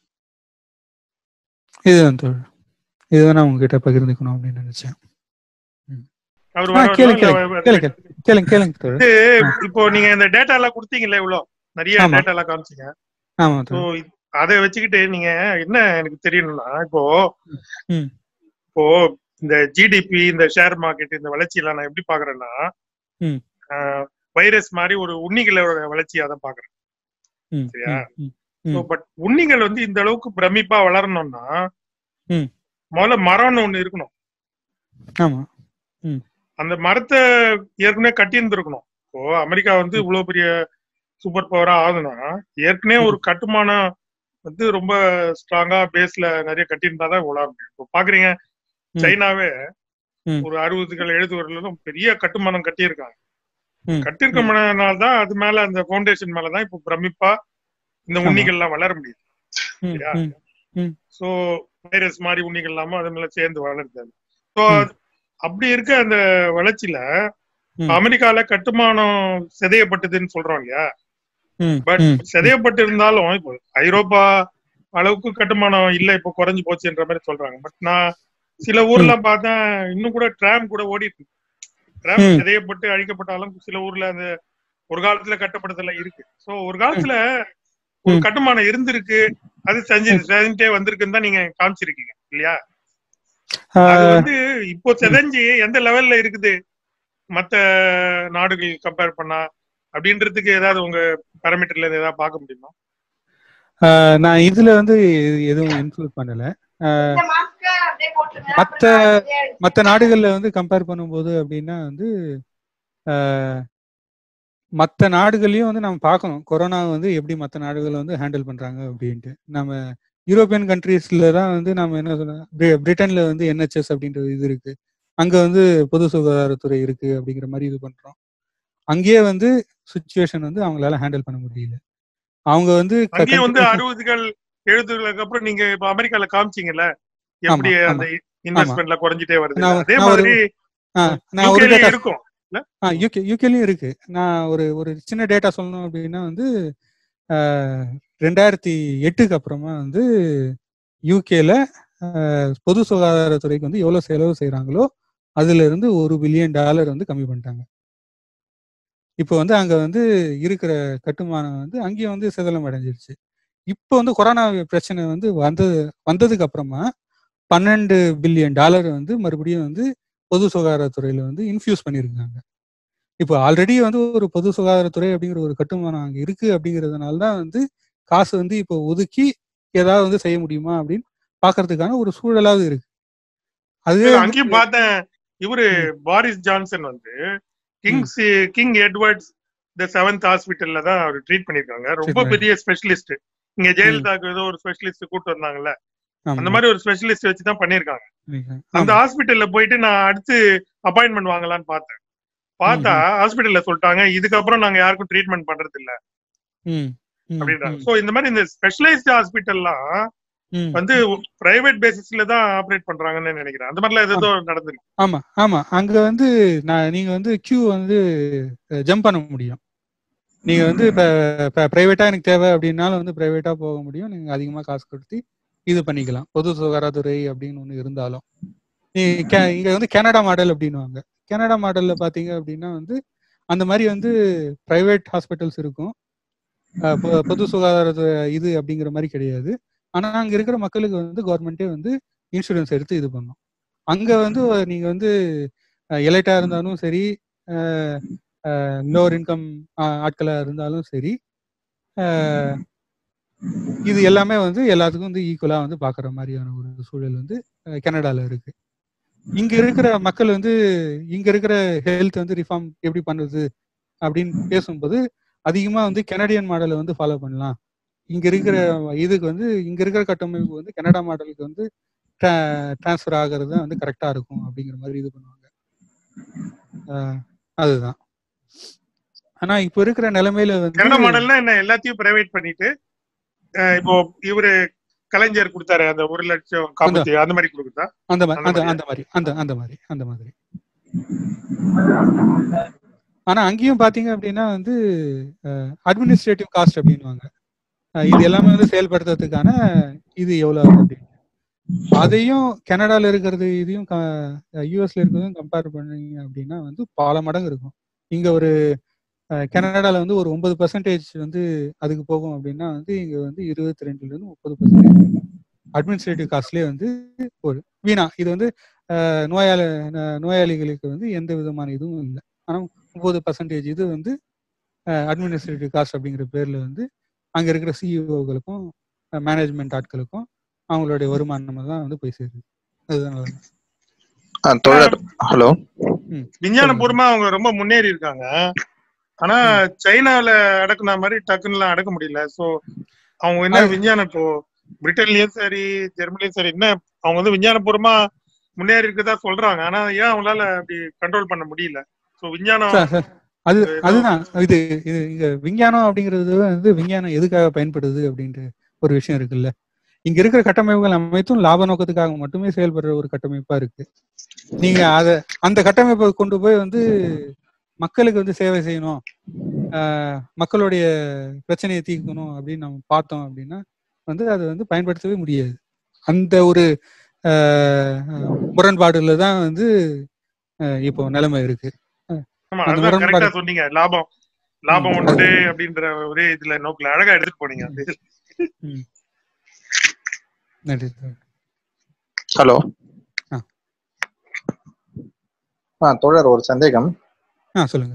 இதுதான் தோழர் இதுதான் நான் உங்ககிட்ட பகிர்ந்துக்கணும் அப்படின்னு நினைச்சேன் அவர் ஆ, வர- கேளுங்க, வரல, கேளுங்க கேளுங்க கேளுங்க தோழர் இது இப்போ நீங்க இந்த டேட்டா எல்லாம் கொடுத்தீங்கல்ல இவ்வளோ நிறைய ஆமா. டேட்டா எல்லாம் காமிச்சீங்க ஆமா ஸோ தோழர் அதை வச்சுக்கிட்டு நீங்க என்ன எனக்கு தெரியணும்னா இப்போ ம். இப்போ இந்த ஜிடிபி இந்த ஷேர் மார்க்கெட் இந்த வளர்ச்சி எல்லாம் நான் எப்படி பாக்குறேன்னா ம். வைரஸ் மாதிரி ஒரு உண்ணிகளோட வளர்ச்சியா தான் பாக்குறேன் ம், சரியா? ம், ம், ம். பட் உண்ணிகள் வந்து இந்த அளவுக்கு பிரமிப்பா வளரணும்னா ம். முதல்ல மரம்னு ஒண்ணு இருக்கணும் ஆமா அந்த மரத்தை ஏற்கனவே கட்டி இருந்திருக்கணும் இப்போ அமெரிக்கா வந்து இவ்வளவு பெரிய சூப்பர் பவரா ஆகுதுன்னா ஏற்கனவே ஒரு கட்டுமானம் வந்து ரொம்ப ஸ்ட்ராங்கா பேஸ்ல நிறைய கட்டியிருந்தாதான் உலக முடியும் இப்போ பாக்குறீங்க ம். சைனாவே ம். ஒரு அறுபதுகள் எழுபதுகளிலும் பெரிய கட்டுமானம் கட்டியிருக்காங்க ம். கட்டியிருக்கனால தான் அது மேல அந்த ஃபவுண்டேஷன் மேலதான் இப்போ பிரமிப்பா இந்த ஆமா. உண்ணிகள்லாம் வளர முடியுது ம், சரியா? ம், சோ வைரஸ் மாதிரி உண்ணிகள் இல்லாம அது மேல சேர்ந்து வளருது ஸோ ம். அப்படி இருக்க அந்த வளர்ச்சியில ம். அமெரிக்கால கட்டுமானம் சிதையப்பட்டதுன்னு சொல்றோம் இல்லையா ம், பட் ம், சிதையப்பட்டு இருந்தாலும் இப்போ ஐரோப்பா அளவுக்கு கட்டுமானம் இல்ல இப்போ குறைஞ்சு போச்சுன்ற மாதிரி சொல்றாங்க பட் நான் சில ஊர்ல பார்த்தேன் இன்னும் கூட ட்ராம் கூட ஓடிட்டு இருக்கு ட்ராம் ம். சிதையப்பட்டு அழிக்கப்பட்டாலும் சில ஊர்ல அந்த ஒரு காலத்துல கட்டப்பட்டதெல்லாம் இருக்கு சோ ஒரு காலத்துல ஒரு ம். கட்டுமானம் இருந்திருக்கு அது செஞ்சு செஞ்சுட்டே வந்திருக்குன்னு தான் நீங்க காமிச்சிருக்கீங்க இல்லையா அது ஆஹ், வந்து இப்போ செதஞ்சு எந்த லெவல்ல இருக்குது மத்த நாடுகள் கம்பேர் பண்ணா அப்படின்றதுக்கு ஏதாவது உங்க பேராமீட்டர்ல இருந்து ஏதாவது பார்க்க முடியுமா ஆஹ், நான் இதுல வந்து எதுவும் இன்க்ளூட் பண்ணல ஆஹ், மத்த மற்ற நாடுகள்ல வந்து கம்பேர் பண்ணும்போது அப்படின்னா வந்து ஆஹ், மற்ற நாடுகள்லயும் வந்து நம்ம பார்க்கணும் கொரோனா வந்து எப்படி மற்ற நாடுகள் வந்து ஹேண்டில் பண்றாங்க அப்படின்ட்டு நம்ம யூரோப்பியன் கண்ட்ரீஸ்ல தான் வந்து நம்ம என்ன சொல்றோம் பிரி- பிரிட்டன்ல வந்து என்ஹெச்எஸ் அப்படின்ற இது இருக்கு அங்க வந்து பொது சுகாதாரத்துறை இருக்கு அப்படிங்கிற மாதிரி இது பண்றோம் அங்கேயே வந்து சுச்சுவேஷன் வந்து அவங்களால ஹேண்டில் பண்ண முடியல அவங்க வந்து க- அங்கேயும் வந்து continuous- அறுபதுகள் எழுபதுகளுக்கு அப்புறம் நீங்க இப்ப அமெரிக்கால காமிச்சீங்கல்ல எப்படி ஆமா, அந்த இன்வெஸ்ட்மெண்ட்ல குறைஞ்சிட்டே வருது நான் அதே நான் ஒரு- மாதிரி ஆ, நான் ஒரு UK லயும் டேட்டா இருக்கும் ஆ யூகே யூகேலையும் இருக்கு நான் ஒரு ஒரு சின்ன டேட்டா சொல்லணும் அப்படின்னா வந்து ஆஹ், ரெண்டாயிரத்தி எட்டுக்கு அப்புறமா வந்து யூகேல பொது சுகாதாரத்துறைக்கு வந்து எவ்வளவு செலவு செய்றாங்களோ அதுல இருந்து ஒரு பில்லியன் டாலர் வந்து கம்மி பண்ணிட்டாங்க இப்போ வந்து அங்க வந்து இருக்கிற கட்டுமானம் வந்து அங்கேயும் வந்து சிதலம் அடைஞ்சிருச்சு இப்போ வந்து கொரோனா பிரச்சனை வந்து வந்தது வந்ததுக்கு அப்புறமா பன்னெண்டு பில்லியன் டாலர் வந்து மறுபடியும் வந்து பொது சுகாதாரத்துறையில வந்து இன்ஃபியூஸ் பண்ணியிருக்காங்க இப்போ ஆல்ரெடி வந்து ஒரு பொது சுகாதாரத்துறை அப்படிங்கிற ஒரு கட்டுமானம் அங்க இருக்கு அப்படிங்கிறதுனால தான் வந்து காசு வந்து இப்போ ஒதுக்கி ஏதாவது வந்து செய்ய முடியுமா அப்படின்னு பாக்குறதுக்கான ஒரு சூழலாவது இருக்கு அதுவே வந்து- அங்கேயும் பார்த்தேன் இவரு பாரிஸ் ஜான்சன் வந்து kings king Edwards the seventh ஹாஸ்பிட்டல்ல தான் அவர் ட்ரீட் பண்ணிருக்காங்க ரொம்ப Treat பெரிய ஸ்பெஷலிஸ்ட் இங்க ஜெயலலிதாக்கு ஏதோ ஒரு ஸ்பெஷலிஸ்ட் கூட்டு வந்தாங்கல்ல ஆமா. அந்த மாதிரி ஒரு ஸ்பெஷலிஸ்ட் வச்சு தான் பண்ணிருக்காங்க அந்த ஆமா. ஹாஸ்பிட்டல்ல போயிட்டு நான் அடுத்து அப்பாயின்மெண்ட் வாங்கலாம்னு பார்த்தேன் பார்த்தா ஹாஸ்பிட்டல்ல சொல்லிட்டாங்க இதுக்கப்புறம் நாங்க யாருக்கும் ட்ரீட்மெண்ட் பண்றது இல்ல ம், ம், அப்படின்றாங்க ம், சோ இந்த மாதிரி இந்த ஸ்பெஷலைஸ்ட் ஹாஸ்பிட்டல்லாம் ம். வந்து பிரைவேட் பேசிஸ்ல தான் ஆபரேட் பண்றாங்கன்னு நினைக்கிறேன் அந்த மாதிரிலாம் ஏதோ நடந்திருக்கு ஆமா ஆமா அங்க வந்து நான் நீங்க வந்து கியூ வந்து ஜம்ப் பண்ண முடியும் நீங்க வந்து இப்ப பிரைவேட்டா எனக்கு தேவை அப்படின்னாலும் வந்து பிரைவேட்டா போக முடியும் நீங்க அதிகமா காசு கொடுத்து இது பண்ணிக்கலாம் பொது சுகாதாரத்துறை அப்படின்னு ஒண்ணு இருந்தாலும் நீ கே- இங்க வந்து கனடா மாடல் அப்படின்னுவாங்க கனடா மாடல்ல பாத்தீங்க அப்படின்னா வந்து அந்த மாதிரி வந்து பிரைவேட் ஹாஸ்பிட்டல்ஸ் இருக்கும் அஹ் பொ- பொது சுகாதாரத்துறை இது அப்படிங்கிற மாதிரி கிடையாது ஆனா அங்க இருக்கிற மக்களுக்கு வந்து கவர்மெண்ட்டே வந்து இன்சூரன்ஸ் எடுத்து இது பண்ணும் அங்க வந்து நீங்க வந்து எலைட்டா இருந்தாலும் சரி லோவர் இன்கம் ஆட்களா இருந்தாலும் சரி அஹ், இது எல்லாமே வந்து எல்லாத்துக்கும் வந்து ஈக்குவலா வந்து பாக்குற மாதிரியான ஒரு சூழல் வந்து அஹ், கனடால இருக்கு இங்க இருக்கிற மக்கள் வந்து இங்க இருக்கிற ஹெல்த் வந்து ரிஃபார்ம் எப்படி பண்றது அப்படின்னு பேசும்போது அதிகமா வந்து கனடியன் மாடலை வந்து ஃபாலோ பண்ணலாம் இங்க இருக்கிற இதுக்கு வந்து இங்க இருக்கிற கட்டமைப்பு வந்து கனடா மாடலுக்கு வந்து டிரான்ஸ்ஃபர் ஆகிறது தான் வந்து கரெக்டா இருக்கும் அப்படிங்கிற மாதிரி இது பண்ணுவாங்க அஹ், அதுதான் ஆனா இப்ப இருக்கிற நிலைமையில கனடா வந்து மாடல்னா என்ன எல்லாத்தையும் பிரைவேட் பண்ணிட்டு அஹ் இப்போ இவரு கலைஞர் கொடுத்தாரு அந்த ஒரு லட்சம் காப்பீட்டு அந்த மாதிரி கொடுக்குதா அந்த மா- அந்த அந்த அந்த மாதிரி அந்த அந்த மாதிரி அந்த மாதிரி ஆனா அங்கேயும் பாத்தீங்க அப்படின்னா வந்து அட்மினிஸ்ட்ரேட்டிவ் காஸ்ட் அப்படின்னுவாங்க அஹ் இது எல்லாமே வந்து செயல்படுத்துறதுக்கான இது எவ்வளவு ஆகும் அப்படின்னு அதையும் கனடால இருக்கிறது இதையும் யூஎஸ்ல இருக்கிறதும் கம்பேர் பண்ணீங்க அப்படின்னா வந்து பல மடங்கு இருக்கும் இங்க ஒரு அஹ், கனடால வந்து ஒரு ஒன்பது பர்சன்டேஜ் வந்து அதுக்கு போகும் அப்படின்னா வந்து இங்க வந்து இருபத்தி ரெண்டுல இருந்து முப்பது பர்சன்டேஜ் அட்மினிஸ்ட்ரேட்டிவ் காஸ்ட்லயே வந்து ஒரு வீணா இது வந்து அஹ், நோயாளி ந- நோயாளிகளுக்கு வந்து எந்த விதமான இதுவும் இல்லை ஆனா முப்பது பர்சன்டேஜ் இது வந்து அட்மினிஸ்ட்ரேட்டிவ் காஸ்ட் அப்படிங்கிற பேர்ல வந்து அங்க இருக்கிற சிஇஓகளுக்கும் மேனேஜ்மெண்ட் ஆட்களுக்கும் அவங்களுடைய வருமானம் தான் வந்து போய் சேருது அதுதான் நல்லது. ஆ, தோழர் ஹலோ விஞ்ஞானபூர்வமா அவங்க ரொம்ப முன்னேறி இருக்காங்க ஆனா சைனால அடக்குன மாதிரி டக்குன்னு எல்லாம் அடக்க முடியல சோ அவங்க என்ன அது- விஞ்ஞானம் இப்போ பிரிட்டன்லயும் சரி ஜெர்மனிலயும் சரி என்ன அவங்க வந்து விஞ்ஞானபூர்வமா முன்னேறி இருக்கதா சொல்றாங்க ஆனா ஏன் அவங்களால அப்படி கண்ட்ரோல் பண்ண முடியல சோ விஞ்ஞானம் சார், சார், அது அதுதான் இது இது இங்க விஞ்ஞானம் அப்படிங்கிறது வந்து விஞ்ஞானம் எதுக்காக பயன்படுது அப்படின்ற ஒரு விஷயம் இருக்குல்ல இங்க இருக்கிற கட்டமைப்புகள் அனைத்தும் லாப நோக்கத்துக்காக மட்டுமே செயல்படுற ஒரு கட்டமைப்பா இருக்கு நீங்க அத அந்த கட்டமைப்பை கொண்டு போய் வந்து மக்களுக்கு வந்து சேவை செய்யணும் ஆஹ் மக்களுடைய பிரச்சனையை தீர்க்கணும் அப்படின்னு நம்ம பார்த்தோம் அப்படின்னா வந்து அதை வந்து பயன்படுத்தவே முடியாது அந்த ஒரு ஆஹ் முரண்பாடுல தான் வந்து ஆஹ் இப்போ நிலைமை இருக்கு ஆமா அந்த அதுதான் முரண்பாடு- கரெக்டா சொன்னீங்க லாபம் லாபம் ம், உண்டு அப்படின்ற ஒரே இதுல நோக்குல அழகா எடுத்துட்டு போனீங்க அந்த இதுல. நன்றி சார் ஹலோ ஆ. ஆ தோழர் ஒரு சந்தேகம் ஆ சொல்லுங்க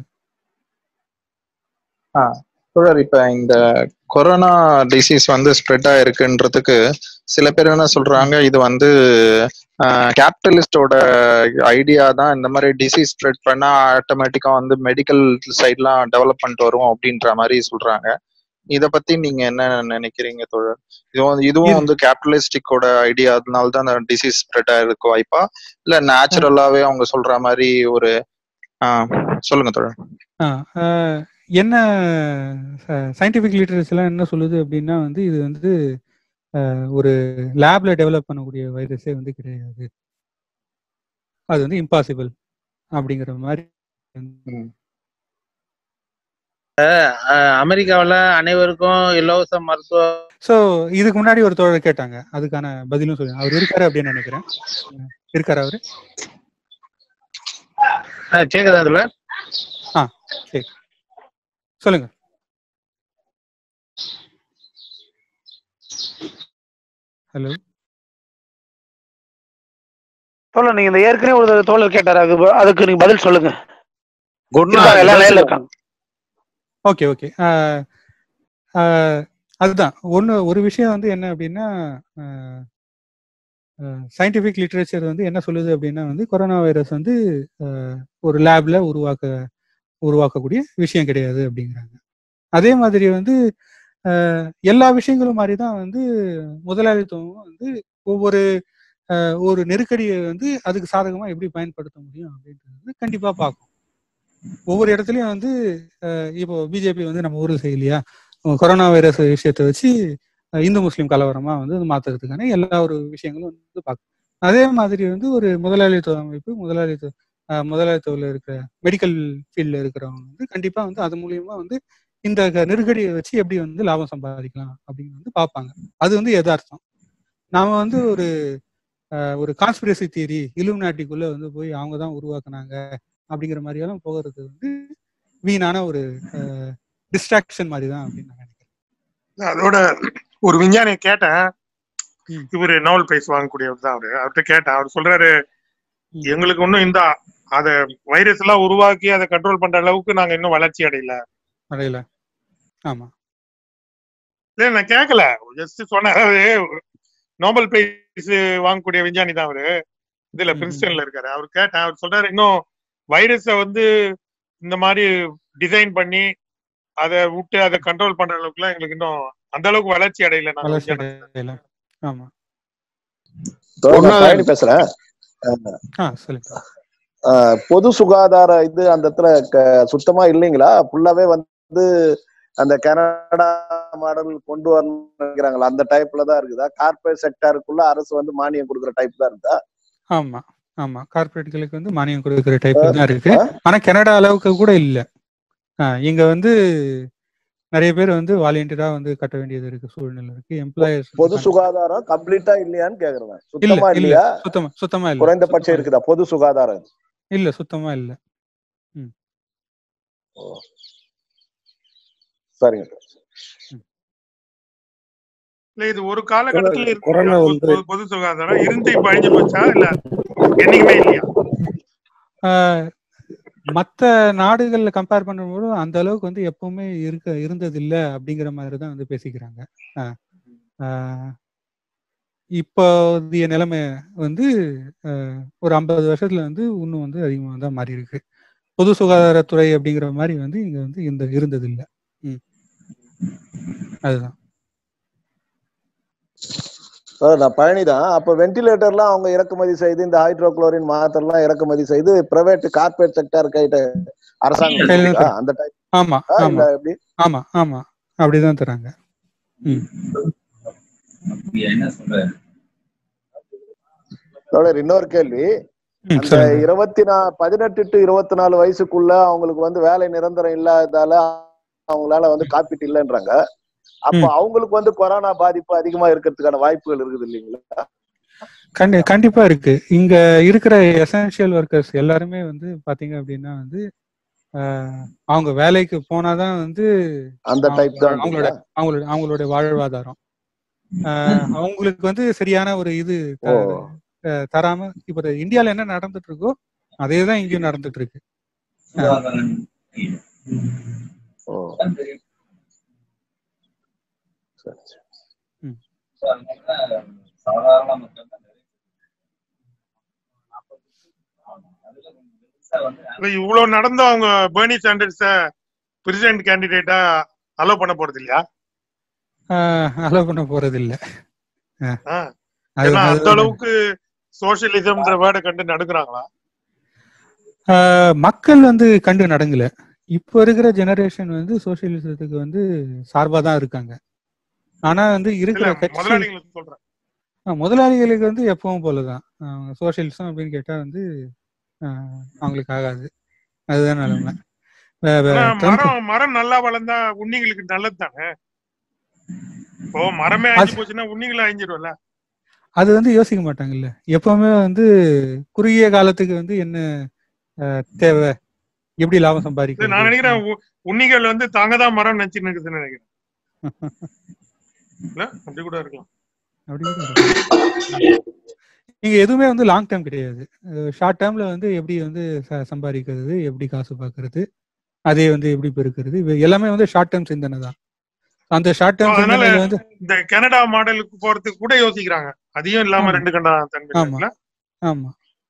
தோழர் இப்ப இந்த கொரோனா டிசீஸ் வந்து ஸ்ப்ரெட் ஆயிருக்குன்றதுக்கு சில பேர் என்ன சொல்றாங்க இது வந்து கேபிட்டலிஸ்டோட ஐடியா தான் இந்த மாதிரி டிசீஸ் ஸ்ப்ரெட் பண்ணா ஆட்டோமேட்டிக்கா வந்து மெடிக்கல் சைட்லாம் டெவலப் பண்ணிட்டு வரும் அப்படின்ற மாதிரி சொல்றாங்க இத பத்தி நீங்க என்ன நினைக்கிறீங்க தோழர் இதுவும் இதுவும் இது- வந்து கேபிட்டலிஸ்டிக்கோட ஐடியா அதனால தான் அந்த டிசீஸ் ஸ்ப்ரெட் ஆயிருக்கு வாய்ப்பா இல்ல நேச்சுரலாவே அவங்க சொல்ற மாதிரி ஒரு ஆஹ் சொல்லுங்க தோழர் ஆ, ஆ, என்ன சயின்டிபிக் லிட்டரேச்சர்லாம் என்ன சொல்லுது அப்படின்னா வந்து இது வந்து ஆ, ஒரு லேப்ல டெவலப் பண்ணக்கூடிய வைரஸே வந்து கிடையாது அது வந்து இம்பாசிபிள் அப்படிங்கிற மாதிரி அமெரிக்காவுல அனைவருக்கும் இலவச மருத்துவ ஸோ இதுக்கு முன்னாடி ஒரு தோழர் கேட்டாங்க அதுக்கான பதிலும் சொல்லுங்க அவர் இருக்காரு அப்படின்னு நினைக்கிறேன் ஆ, இருக்காரு அவரு அஹ், கேக்குதா அதுல ஆ சரி சொல்லுங்க ஹலோ தோழர் நீங்க இந்த ஏற்கனவே ஒரு தோழர் கேட்டாரு அது அதுக்கு நீங்க பதில் சொல்லுங்க குட் இருக்காங்க, எல்லாம் லைன்ல இருக்காங்க ஓகே ஓகே அதுதான் ஒன்று ஒரு விஷயம் வந்து என்ன அப்படின்னா சயின்டிஃபிக் லிட்ரேச்சர் வந்து என்ன சொல்லுது அப்படின்னா வந்து கொரோனா வைரஸ் வந்து ஆஹ், ஒரு லேப்ல உருவாக்க உருவாக்கக்கூடிய விஷயம் கிடையாது அப்படிங்கிறாங்க அதே மாதிரி வந்து ஆஹ், எல்லா விஷயங்களும் மாதிரி தான் வந்து முதலாளித்துவம் வந்து ஒவ்வொரு ஆஹ், ஒரு நெருக்கடியை வந்து அதுக்கு சாதகமா எப்படி பயன்படுத்த முடியும் அப்படின்றது வந்து கண்டிப்பா பார்க்கும் ஒவ்வொரு இடத்துலயும் வந்து அஹ் இப்போ பிஜேபி வந்து நம்ம ஊர்ல செய்யலையா அஹ் கொரோனா வைரஸ் விஷயத்தை வச்சு அஹ் இந்து முஸ்லீம் கலவரமா வந்து அது மாத்துறதுக்கான எல்லா ஒரு விஷயங்களும் வந்து பார்க்கும் அதே மாதிரி வந்து ஒரு முதலாளித்துவ அமைப்பு முதலாளித்துவ அஹ் முதலாளித்துவத்தில் இருக்கிற மெடிக்கல் ஃபீல்டில் இருக்கிறவங்க வந்து கண்டிப்பா வந்து அது மூலியமா வந்து இந்த க- நெருக்கடியை வச்சு எப்படி வந்து லாபம் சம்பாதிக்கலாம் அப்படின்னு வந்து பார்ப்பாங்க அது வந்து யதார்த்தம் நாம வந்து ஒரு அஹ், ஒரு கான்ஸ்பிரசி தியரி இலுமினாட்டிக்குள்ள வந்து போய் அவங்க தான் உருவாக்குனாங்க அப்படிங்கிற மாதிரி எல்லாம் போகிறது வந்து வீணான ஒரு டிஸ்ட்ராக்ஷன் மாதிரி தான் அப்படின்னு நான் நினைக்கிறேன் அதோட ஒரு விஞ்ஞானியை கேட்டேன் ம். இவரு நோபல் பிரைஸ் வாங்கக்கூடியவர் தான் அவரு அவர்கிட்ட கேட்டேன் அவர் சொல்றாரு ம். எங்களுக்கு இன்னும் இந்த அத வைரஸ் எல்லாம் உருவாக்கி அதை கண்ட்ரோல் பண்ற அளவுக்கு நாங்க இன்னும் வளர்ச்சி அடையல அடையல ஆமா இல்ல நான் கேட்கல ஜஸ்ட் சொன்னேன் அதாவது நோபல் பிரைஸ் வாங்கக்கூடிய விஞ்ஞானி தான் அவரு இதுல ம். பிரின்ஸ்டன்ல இருக்காரு அவர் கேட்டேன் அவர் சொல்றாரு இன்னும் வைரஸ வந்து இந்த மாதிரி டிசைன் பண்ணி அதை விட்டு அதை கண்ட்ரோல் பண்ற அளவுக்கு எல்லாம் எங்களுக்கு இன்னும் அந்த அளவுக்கு வளர்ச்சி அடையல நாங்க வளர்ச்சி விஞ்ஞானத்துல. அடையல ஆமா தோழர், நான் பயணி பேசுறேன் ஆ சொல்லுங்க அஹ், பொது சுகாதார இது அந்த இடத்துல க- சுத்தமா இல்லைங்களா ஃபுல்லாவே வந்து அந்த கனடா மாடல் கொண்டு வரணும்னு நினைக்கிறாங்களா அந்த டைப்ல தான் இருக்குதா கார்பரேட் செக்டாருக்குள்ள அரசு வந்து மானியம் கொடுக்குற டைப் தான் இருக்குதா ஆமா ஆமா கார்பரேட்களுக்கு வந்து மானியம் கொடுக்குற டைப் தான் இருக்கு ஆனா கனடா அளவுக்கு கூட இல்ல ஆ, இங்க வந்து நிறைய பேர் வந்து வாலண்டியரா வந்து கட்ட வேண்டியது இருக்கு சூழ்நிலை இருக்கு எம்ப்ளாயர்ஸ் பொது சுகாதாரம் கம்ப்ளீட்டா இல்லையான்னு கேக்குறேன் இல்ல சுத்தமா இல்ல இல்லையா சுத்தமா சுத்தமா இல்ல குறைந்தபட்சம் சுத்தமா இருக்குதா பொது சுகாதாரம் இல்ல சுத்தமா இல்ல சரிங்க இல்ல இது ஒரு காலகட்டத்துல இருக்கு கொரோனா பொது- வந்து- பொது- பொது சுகாதாரம் இருந்து இப்ப அழிஞ்சு போச்சா இல்ல என்னைக்குமே இல்லையா ஆஹ் மத்த நாடுகள்ல கம்பேர் பண்ணும்போது அந்த அளவுக்கு வந்து எப்பவுமே இருக்க இருந்தது இல்ல அப்படிங்கிற மாதிரி தான் வந்து பேசிக்கிறாங்க ஆஹ் ஆஹ் இப்போதைய நிலைமை வந்து ஆஹ் ஒரு ஐம்பது வருஷத்துல வந்து இன்னும் வந்து அதிகமாக தான் மாறி இருக்கு பொது சுகாதாரத்துறை அப்படிங்கிற மாதிரி வந்து இங்க வந்து இந்த இருந்தது இல்ல ம் அதுதான் அஹ் நான் பழனிதான் அப்ப வென்டிலேட்டர்லாம் அவங்க இறக்குமதி செய்து இந்த ஹைட்ரோகுளோரின் மாத்திரலாம் இறக்குமதி செய்து பிரைவேட் கார்பரேட் செக்டர் கைட்ட அரசாங்கம் கையில கொடுக்குதா? அந்த டைப் ஆமா இல்ல ஆமா எப்படி ஆமா ஆமா அப்படிதான் தராங்க ம் தோழர் இன்னொரு கேள்வி ம், அந்த சொல்லுங்க இருபத்தி நா பதினெட்டு டு இருபத்தி நாலு வயசுக்குள்ள அவங்களுக்கு வந்து வேலை நிரந்தரம் இல்லாததால அவங்களால வந்து காப்பீட்டு இல்லைன்றாங்க அப்ப ம். அவங்களுக்கு வந்து கொரோனா பாதிப்பு அதிகமா இருக்கிறதுக்கான வாய்ப்புகள் இருக்குது இல்லைங்களா கண்டி கண்டிப்பா இருக்கு இங்க இருக்கிற எசென்ஷியல் ஒர்க்கர்ஸ் எல்லாருமே வந்து பாத்தீங்க அப்படின்னா வந்து ஆஹ், அவங்க வேலைக்கு போனாதான் வந்து அந்த டைப் தான் அவங்களோட அவங்களோட அவங்களோட வாழ்வாதாரம் ஆஹ், அவங்களுக்கு வந்து சரியான ஒரு இது த- ஓ. அஹ், தராம இப்ப இந்தியால என்ன நடந்துட்டு இருக்கோ அதே தான் இங்கேயும் நடந்துட்டு இருக்கு ஓ சரி, சரி. சாதாரண மக்கள் தான் நிறைய இல்ல இவ்வளவு நடந்து அவங்க பேர்னி சாண்டர்ஸ பிரசிடென்ட் கேண்டிடேட்டா அலோவ் பண்ண போறது இல்லையா அலோவ் பண்ண போறது இல்ல ஆ. அது- ஏன்னா அது அந்த அளவுக்கு சோசியலிசம்ன்ற வேர்டை கண்டு நடுக்குறாங்களா ஆஹ் மக்கள் வந்து கண்டு நடங்கல இப்போ இருக்கிற ஜெனரேஷன் வந்து சோசியலிசத்துக்கு வந்து சார்பா தான் இருக்காங்க ஆனா வந்து இல்ல இருக்கிற கட்சி முதலாளிகளுக்கு சொல்றேன் ஆஹ் முதலாளிகளுக்கு வந்து எப்பவும் போலதான் சோசியலிசம் அப்படின்னு கேட்டா வந்து ஆஹ் அவங்களுக்கு ஆகாது அதுதான் நிலைமை வே- வே- ஆனா ட்ரம்ப் மரம் மரம் நல்லா வளர்ந்தா உண்ணிகளுக்கு நல்லது தானே இப்போ மரமே அழிஞ்சு போச்சுன்னா உண்ணிகளை அழிஞ்சிரும்ல அது வந்து யோசிக்க மாட்டாங்கல்ல எப்பவுமே வந்து குறுகிய காலத்துக்கு வந்து என்ன ஆஹ் தேவை எப்படி லாபம் இது சம்பாதிக்கிறது நான் நினைக்கிறேன் உ- உண்ணிகள் வந்து தாங்க தான் மரம் நினைச்சுன்னு இருக்குதுன்னு நினைக்கிறேன் இல்ல அப்படி கூட இருக்கலாம் அப்படி கூட இருக்கு. நீங்க எதுவுமே வந்து லாங் டேர்ம் கிடையாது ஷார்ட் டேர்ம்ல வந்து எப்படி வந்து ச- சம்பாதிக்கிறது எப்படி காசு பார்க்கறது அதே வந்து எப்படி பெருக்கிறது இது எல்லாமே வந்து ஷார்ட் டேர்ம் சிந்தனை தான் அந்த ஷார்ட் டேர்ம் அதனால சிந்தனையில வந்து இந்த கனடா மாடலுக்கு போறதுக்கு கூட யோசிக்கிறாங்க அதையும் இல்லாம ஆமா. ரெண்டு கண்டா தன்மை ஆமா. இல்ல ஆமா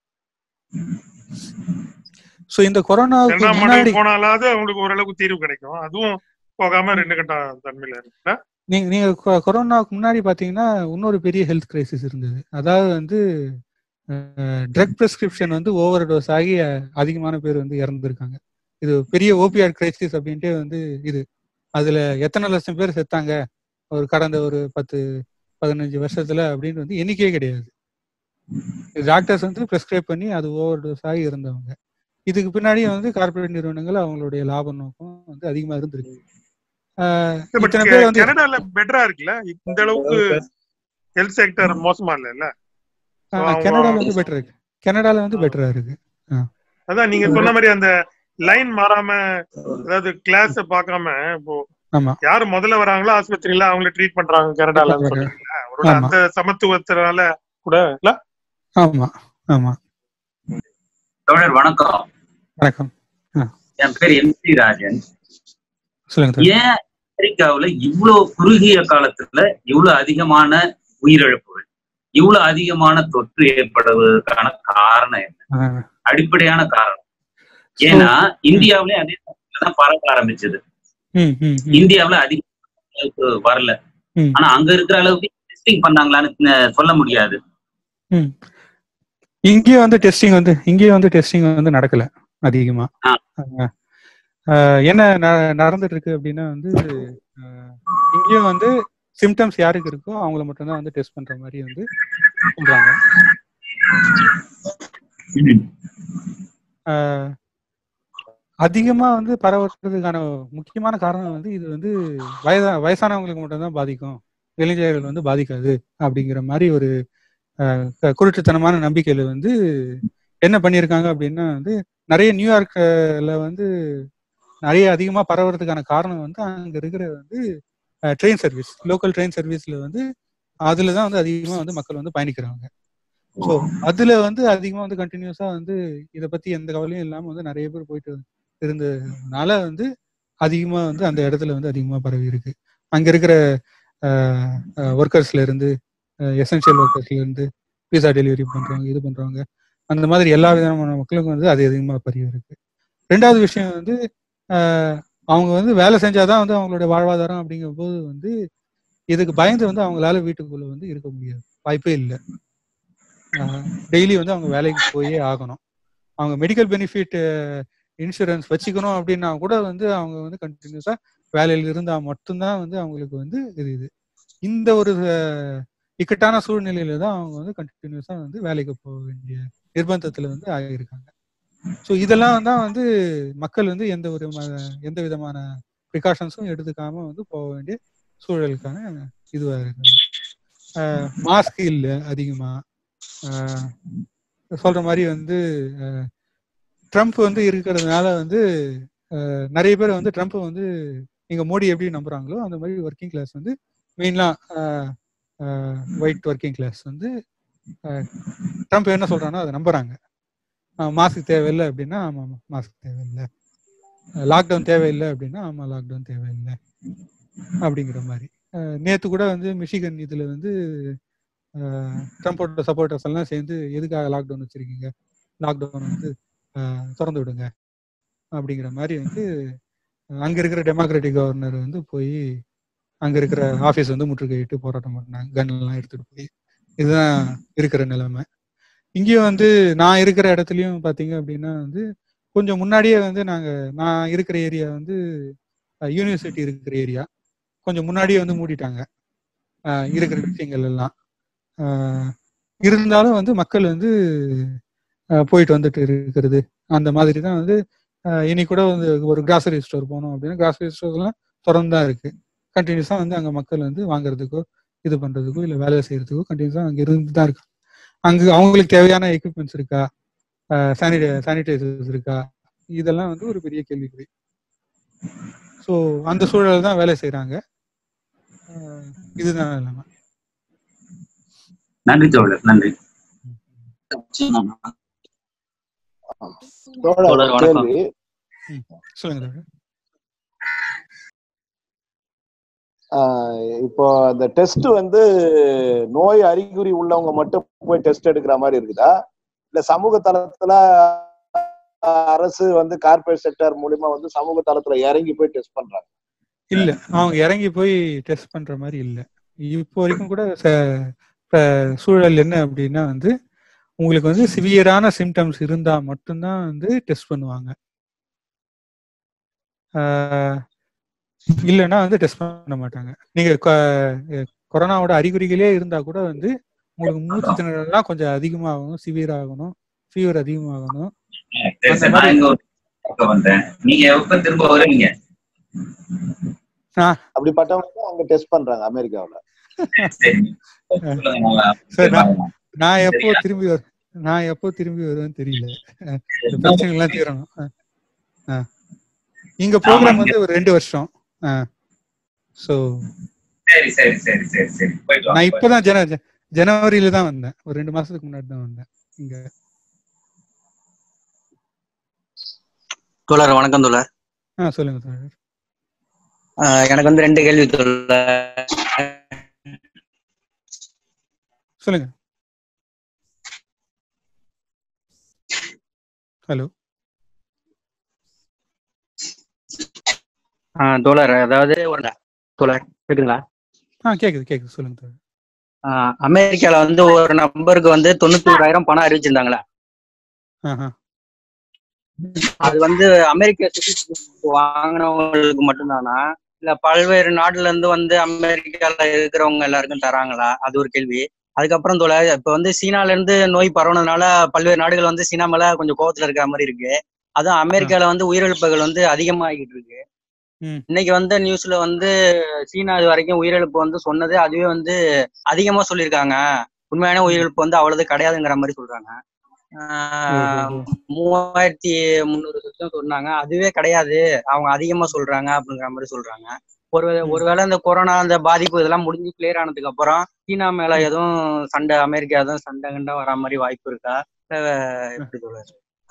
சோ இந்த கொரோனாவுக்கு கனடா முன்னாடி மாடல் போனாலாவது அவங்களுக்கு ஓரளவுக்கு தீர்வு கிடைக்கும் அதுவும் போகாம ரெண்டு கண்டா தன்மையில இருக்குல்ல நீங்க நீங்க கொ- கொரோனாவுக்கு முன்னாடி பாத்தீங்கன்னா இன்னொரு பெரிய ஹெல்த் கிரைசிஸ் இருந்தது அதாவது வந்து ட்ரக் பிரிஸ்கிரிப்ஷன் வந்து ஓவர் டோஸ் ஆகி அஹ், அதிகமான பேர் வந்து இறந்துருக்காங்க இது பெரிய ஓபிஆர் கிரைசிஸ் அப்படின்ட்டு வந்து இது அதுல எத்தனை லட்சம் பேர் செத்தாங்க ஒரு கடந்த ஒரு பத்து பதினஞ்சு வருஷத்துல அப்படின்னு வந்து எண்ணிக்கையே கிடையாது டாக்டர்ஸ் வந்து ப்ரெஸ்கிரைப் பண்ணி அது ஓவர் டோஸ் ஆகி இருந்தவங்க இதுக்கு பின்னாடி வந்து கார்ப்பரேட் நிறுவனங்கள் அவங்களுடைய லாப நோக்கம் வந்து அதிகமா இருந்திருக்கு ஆஹ் பட் இத்தனை பேர் வந்து கனடால பெட்டரா இருக்குல்ல இந்த அளவுக்கு ஹெல்த் செக்டர் மோசமா இல்ல ஆஹ் அவங்க- கனடால வந்து பெட்டர் இருக்கு கனடால வந்து பெட்டரா இருக்கு அதான் நீங்க சொன்ன மாதிரி அந்த லைன் மாறாம அதாவது கிளாஸ் பார்க்காம இப்போ ஆமா யாரு முதல்ல வராங்களோ ஆஸ்பத்திரியில அவங்கள ட்ரீட் பண்றாங்க கனடால பண்றாங்க. சொன்னீங்கல்ல ஒருவேளை ஆமா. அந்த சமத்துவத்தினால கூட இல்ல ஆமா ஆமா தோழர் வணக்கம் வணக்கம் என் பேர் எம் சி ராஜன் சொல்லுங்க தோழர். ஏன் அமெரிக்காவுல இவ்வளவு குறுகிய காலத்துல இவ்வளவு அதிகமான உயிரிழப்புகள் இவ்வளவு அதிகமான தொற்று ஏற்படுவதற்கான காரணம் என்ன ஆஹ் அடிப்படையான காரணம் so- ஏன்னா இந்தியாவிலே அதே தான் பரவ ஆரம்பிச்சது ம், ம், ம், இந்தியாவுல அதிக அளவுக்கு வரல ம். ஆனா அங்க இருக்கிற அளவுக்கு டெஸ்டிங் பண்ணாங்களான்னு ந- சொல்ல முடியாது ம். இங்கேயும் வந்து டெஸ்டிங் வந்து இங்கேயும் வந்து டெஸ்டிங் வந்து நடக்கல அதிகமா ஆ. ஆஹ் ஆஹ் என்ன ந- நடந்துட்டு இருக்கு அப்படின்னா வந்து ஆஹ் இங்கேயும் வந்து சிம்டம்ஸ் யாருக்கு இருக்கோ அவங்கள மட்டும்தான் வந்து டெஸ்ட் பண்ற மாதிரி வந்து சொல்றாங்க ஆஹ் அதிகமா வந்து பரவுறதுக்கான முக்கியமான காரணம் வந்து இது வந்து வயதா வயசானவங்களுக்கு மட்டும்தான் பாதிக்கும் இளைஞர்கள் வந்து பாதிக்காது அப்படிங்கிற மாதிரி ஒரு ஆஹ் க- குருட்டுத்தனமான நம்பிக்கையில வந்து என்ன பண்ணியிருக்காங்க அப்படின்னா வந்து நிறைய நியூயார்க்ல வந்து நிறைய அதிகமா பரவுறதுக்கான காரணம் வந்து அங்க இருக்கிற வந்து ட்ரெயின் சர்வீஸ் லோக்கல் ட்ரெயின் சர்வீஸ்ல வந்து அதுல தான் வந்து அதிகமா வந்து மக்கள் வந்து பயணிக்கிறாங்க ஸோ அதுல வந்து அதிகமா வந்து கண்டினியூஸா வந்து இதை பத்தி எந்த கவலையும் இல்லாம வந்து நிறைய பேர் போயிட்டு இருந்ததுனால வந்து அதிகமா வந்து அந்த இடத்துல வந்து அதிகமா பரவி இருக்கு அங்க இருக்கிற ஒர்க்கர்ஸ்ல இருந்து எசென்ஷியல் ஒர்க்கர்ஸ்ல இருந்து பீஸா டெலிவரி பண்றவங்க இது பண்றவங்க அந்த மாதிரி எல்லா விதமான மக்களுக்கும் வந்து அது அதிகமா பரவி இருக்கு ரெண்டாவது விஷயம் வந்து ஆஹ் அவங்க வந்து வேலை செஞ்சாதான் வந்து அவங்களுடைய வாழ்வாதாரம் அப்படிங்கும் போது வந்து இதுக்கு பயந்து வந்து அவங்களால வீட்டுக்குள்ள வந்து இருக்க முடியாது வாய்ப்பே இல்லை டெய்லி வந்து அவங்க வேலைக்கு போயே ஆகணும் அவங்க மெடிக்கல் பெனிஃபிட் இன்சூரன்ஸ் வச்சுக்கணும் அப்படின்னா கூட வந்து அவங்க வந்து கண்டினியூஸா வேலையில இருந்தா மட்டும்தான் வந்து அவங்களுக்கு வந்து இது இது இந்த ஒரு அஹ், இக்கட்டான சூழ்நிலையில தான் அவங்க வந்து கண்டினியூஸா வந்து வேலைக்கு போக வேண்டிய நிர்பந்தத்துல வந்து ஆகியிருக்காங்க ஸோ இதெல்லாம் தான் வந்து மக்கள் வந்து எந்த ஒரு ம- எந்த விதமான ப்ரிகாஷன்ஸும் எடுத்துக்காம வந்து போக வேண்டிய சூழலுக்கான இதுவா இருக்கு மாஸ்க் இல்லை அதிகமா ஆஹ் சொல்ற மாதிரி வந்து ஆஹ் ட்ரம்ப் வந்து இருக்கிறதுனால வந்து ஆஹ் நிறைய பேர் வந்து ட்ரம்ப் வந்து நீங்க மோடி எப்படி நம்புறாங்களோ அந்த மாதிரி ஒர்க்கிங் கிளாஸ் வந்து மெயின்லா ஒயிட் ஒர்க்கிங் கிளாஸ் வந்து ஆஹ் ட்ரம்ப் என்ன சொல்றானோ அதை நம்புறாங்க மாஸ்க் தேவையில்லை அப்படின்னா ஆமா ஆமா மாஸ்க் தேவையில்லை லாக்டவுன் தேவையில்லை அப்படின்னா ஆமா லாக்டவுன் தேவையில்லை அப்படிங்கிற மாதிரி அஹ், நேத்து கூட வந்து மிஷிகன் இதுல வந்து அஹ், ட்ரம்போட சப்போர்ட்டர்ஸ் எல்லாம் சேர்ந்து எதுக்காக லாக்டவுன் வச்சிருக்கீங்க லாக்டவுன் வந்து அஹ், திறந்து விடுங்க அப்படிங்கிற மாதிரி வந்து அஹ், அங்க இருக்கிற டெமோக்ராட்டிக் கவர்னர் வந்து போய் அங்க இருக்கிற ஆபீஸ் வந்து முற்றுகையிட்டு போராட்டம் பண்ணாங்க கன் எல்லாம் எடுத்துட்டு போய் இதுதான் இருக்கிற நிலைமை இங்கேயும் வந்து நான் இருக்கிற இடத்துலயும் பாத்தீங்க அப்படின்னா வந்து கொஞ்சம் முன்னாடியே வந்து நாங்க நான் இருக்கிற ஏரியா வந்து யூனிவர்சிட்டி இருக்கிற ஏரியா கொஞ்சம் முன்னாடியே வந்து மூடிட்டாங்க அஹ் இருக்கிற விஷயங்கள் எல்லாம் அஹ் இருந்தாலும் வந்து மக்கள் வந்து அஹ் போயிட்டு வந்துட்டு இருக்கிறது அந்த மாதிரி தான் வந்து அஹ் இன்னைக்கு கூட வந்து ஒரு கிராசரி ஸ்டோர் போனோம் அப்படின்னா கிராசரி ஸ்டோர்லாம் திறந்து தான் இருக்கு கண்டினியூஸாக வந்து அங்கே மக்கள் வந்து வாங்குறதுக்கோ இது பண்றதுக்கோ இல்லை வேலை செய்யறதுக்கோ கண்டினியூஸாக அங்கே இருந்து தான் இருக்காங்க அங்கே அவங்களுக்கு தேவையான எக்யூப்மெண்ட்ஸ் இருக்கா சானிடை சானிடைசர்ஸ் இருக்கா இதெல்லாம் வந்து ஒரு பெரிய கேள்விக்குறி ஸோ அந்த சூழல் தான் வேலை செய்கிறாங்க இதுதான் நிலைமை நன்றி தோழர் நன்றி தோழர், தோழர், வணக்கம். கேள்வி சொல்லுங்க டாக்டர். ஆஹ் இப்போ அந்த டெஸ்ட் வந்து நோய் அறிகுறி உள்ளவங்க மட்டும் போய் டெஸ்ட் எடுக்கிற மாதிரி இருக்குதா இல்ல சமூக தளத்துல ஆஹ் அரசு வந்து கார்பரேட் செக்டர் மூலியமா வந்து சமூக தளத்துல இறங்கி போய் டெஸ்ட் பண்றாங்க இல்ல அவங்க இறங்கி போய் டெஸ்ட் பண்ற மாதிரி இல்ல இப்போ வரைக்கும் கூட ச- இப்ப சூழல் என்ன அப்படின்னா வந்து உங்களுக்கு வந்து சிவியரான சிம்டம்ஸ் இருந்தா மட்டும்தான் வந்து டெஸ்ட் பண்ணுவாங்க ஆஹ் இல்லைன்னா வந்து டெஸ்ட் பண்ண மாட்டாங்க நீங்க கொ- அஹ் கொரோனாவோட அறிகுறிகளே இருந்தா கூட வந்து உங்களுக்கு மூச்சு திணறல்லாம் கொஞ்சம் அதிகமாகணும் சிவியர் ஆகணும் ஃபீவர் அதிகமாகணும் சரி அந்த சார் நான் மாதிரி இங்க ஒரு பக்கம் வந்தேன் நீங்க எப்ப திரும்ப வருவீங்க அப்படிப்பட்டவங்க அங்க டெஸ்ட் பண்றாங்க அமெரிக்காவுல சரி சொல்லுங்க, நான் சார் நான் நான் எப்போ சரியா? திரும்பி வர நான் எப்போ திரும்பி வருவேன்னு தெரியல அஹ் இந்த பிரச்சனை எல்லாம் தீரணும் அஹ் அஹ். இங்க ப்ரோக்ராம் வந்து ஒரு ரெண்டு வருஷம் ஸோ சரி சரி சரி சரி சரி போயிட்டு வாங்க நான் இப்போதான் ஜன ஜ- ஜனவரியில தான் வந்தேன் ஒரு ரெண்டு மாசத்துக்கு முன்னாடி தான் வந்தேன் இங்க தோழர் வணக்கம் தோழர் ஆ சொல்லுங்க சார் ஆஹ் எனக்கு வந்து ரெண்டு கேள்வி தோழர் சொல்லுங்க ஹலோ ஆஹ் தோழர் அதாவது ஒரு தோழர் கேக்குதுங்களா ஆ கேக்குது கேக்குது சொல்லுங்க சார் ஆஹ் அமெரிக்கால வந்து ஒரு நம்பருக்கு வந்து தொண்ணூத்தி ஓராயிரம் பணம் அறிவிச்சிருந்தாங்களா ஆஹா அது வந்து அமெரிக்க citizenship வாங்கினவங்களுக்கு மட்டும்தானா இல்ல பல்வேறு நாடுல இருந்து வந்து அமெரிக்கால இருக்கிறவங்க எல்லாருக்கும் தராங்களா அது ஒரு கேள்வி அதுக்கப்புறம் தோழ இப்ப வந்து சீனால இருந்து நோய் பரவுனதுனால பல்வேறு நாடுகள் வந்து சீனா மேல கொஞ்சம் கோவத்துல இருக்கிற மாதிரி இருக்கு அதுவும் அமெரிக்கால வந்து உயிரிழப்புகள் வந்து அதிகமாகிட்டு இருக்கு ம். இன்னைக்கு வந்த நியூஸ்ல வந்து சீனா இது வரைக்கும் உயிரிழப்பு வந்து சொன்னது அதுவே வந்து அதிகமா சொல்லியிருக்காங்க உண்மையான உயிரிழப்பு வந்து அவ்வளவு கிடையாதுங்கிற மாதிரி சொல்றாங்க ஆஹ் ஓஹோ. மூவாயிரத்தி முந்நூறு சுத்தம் சொன்னாங்க அதுவே கிடையாது அவங்க அதிகமா சொல்றாங்க அப்படிங்கிற மாதிரி சொல்றாங்க ஒரு ஒருவேளை இந்த கொரோனா அந்த பாதிப்பு இதெல்லாம் முடிஞ்சு கிளியர் ஆனதுக்கு அப்புறம் சீனா மேல எதுவும் சண்டை அமெரிக்கா எதுவும் சண்டை கண்டா வரா மாதிரி வாய்ப்பு இருக்கா இல்ல எப்படி தோழர்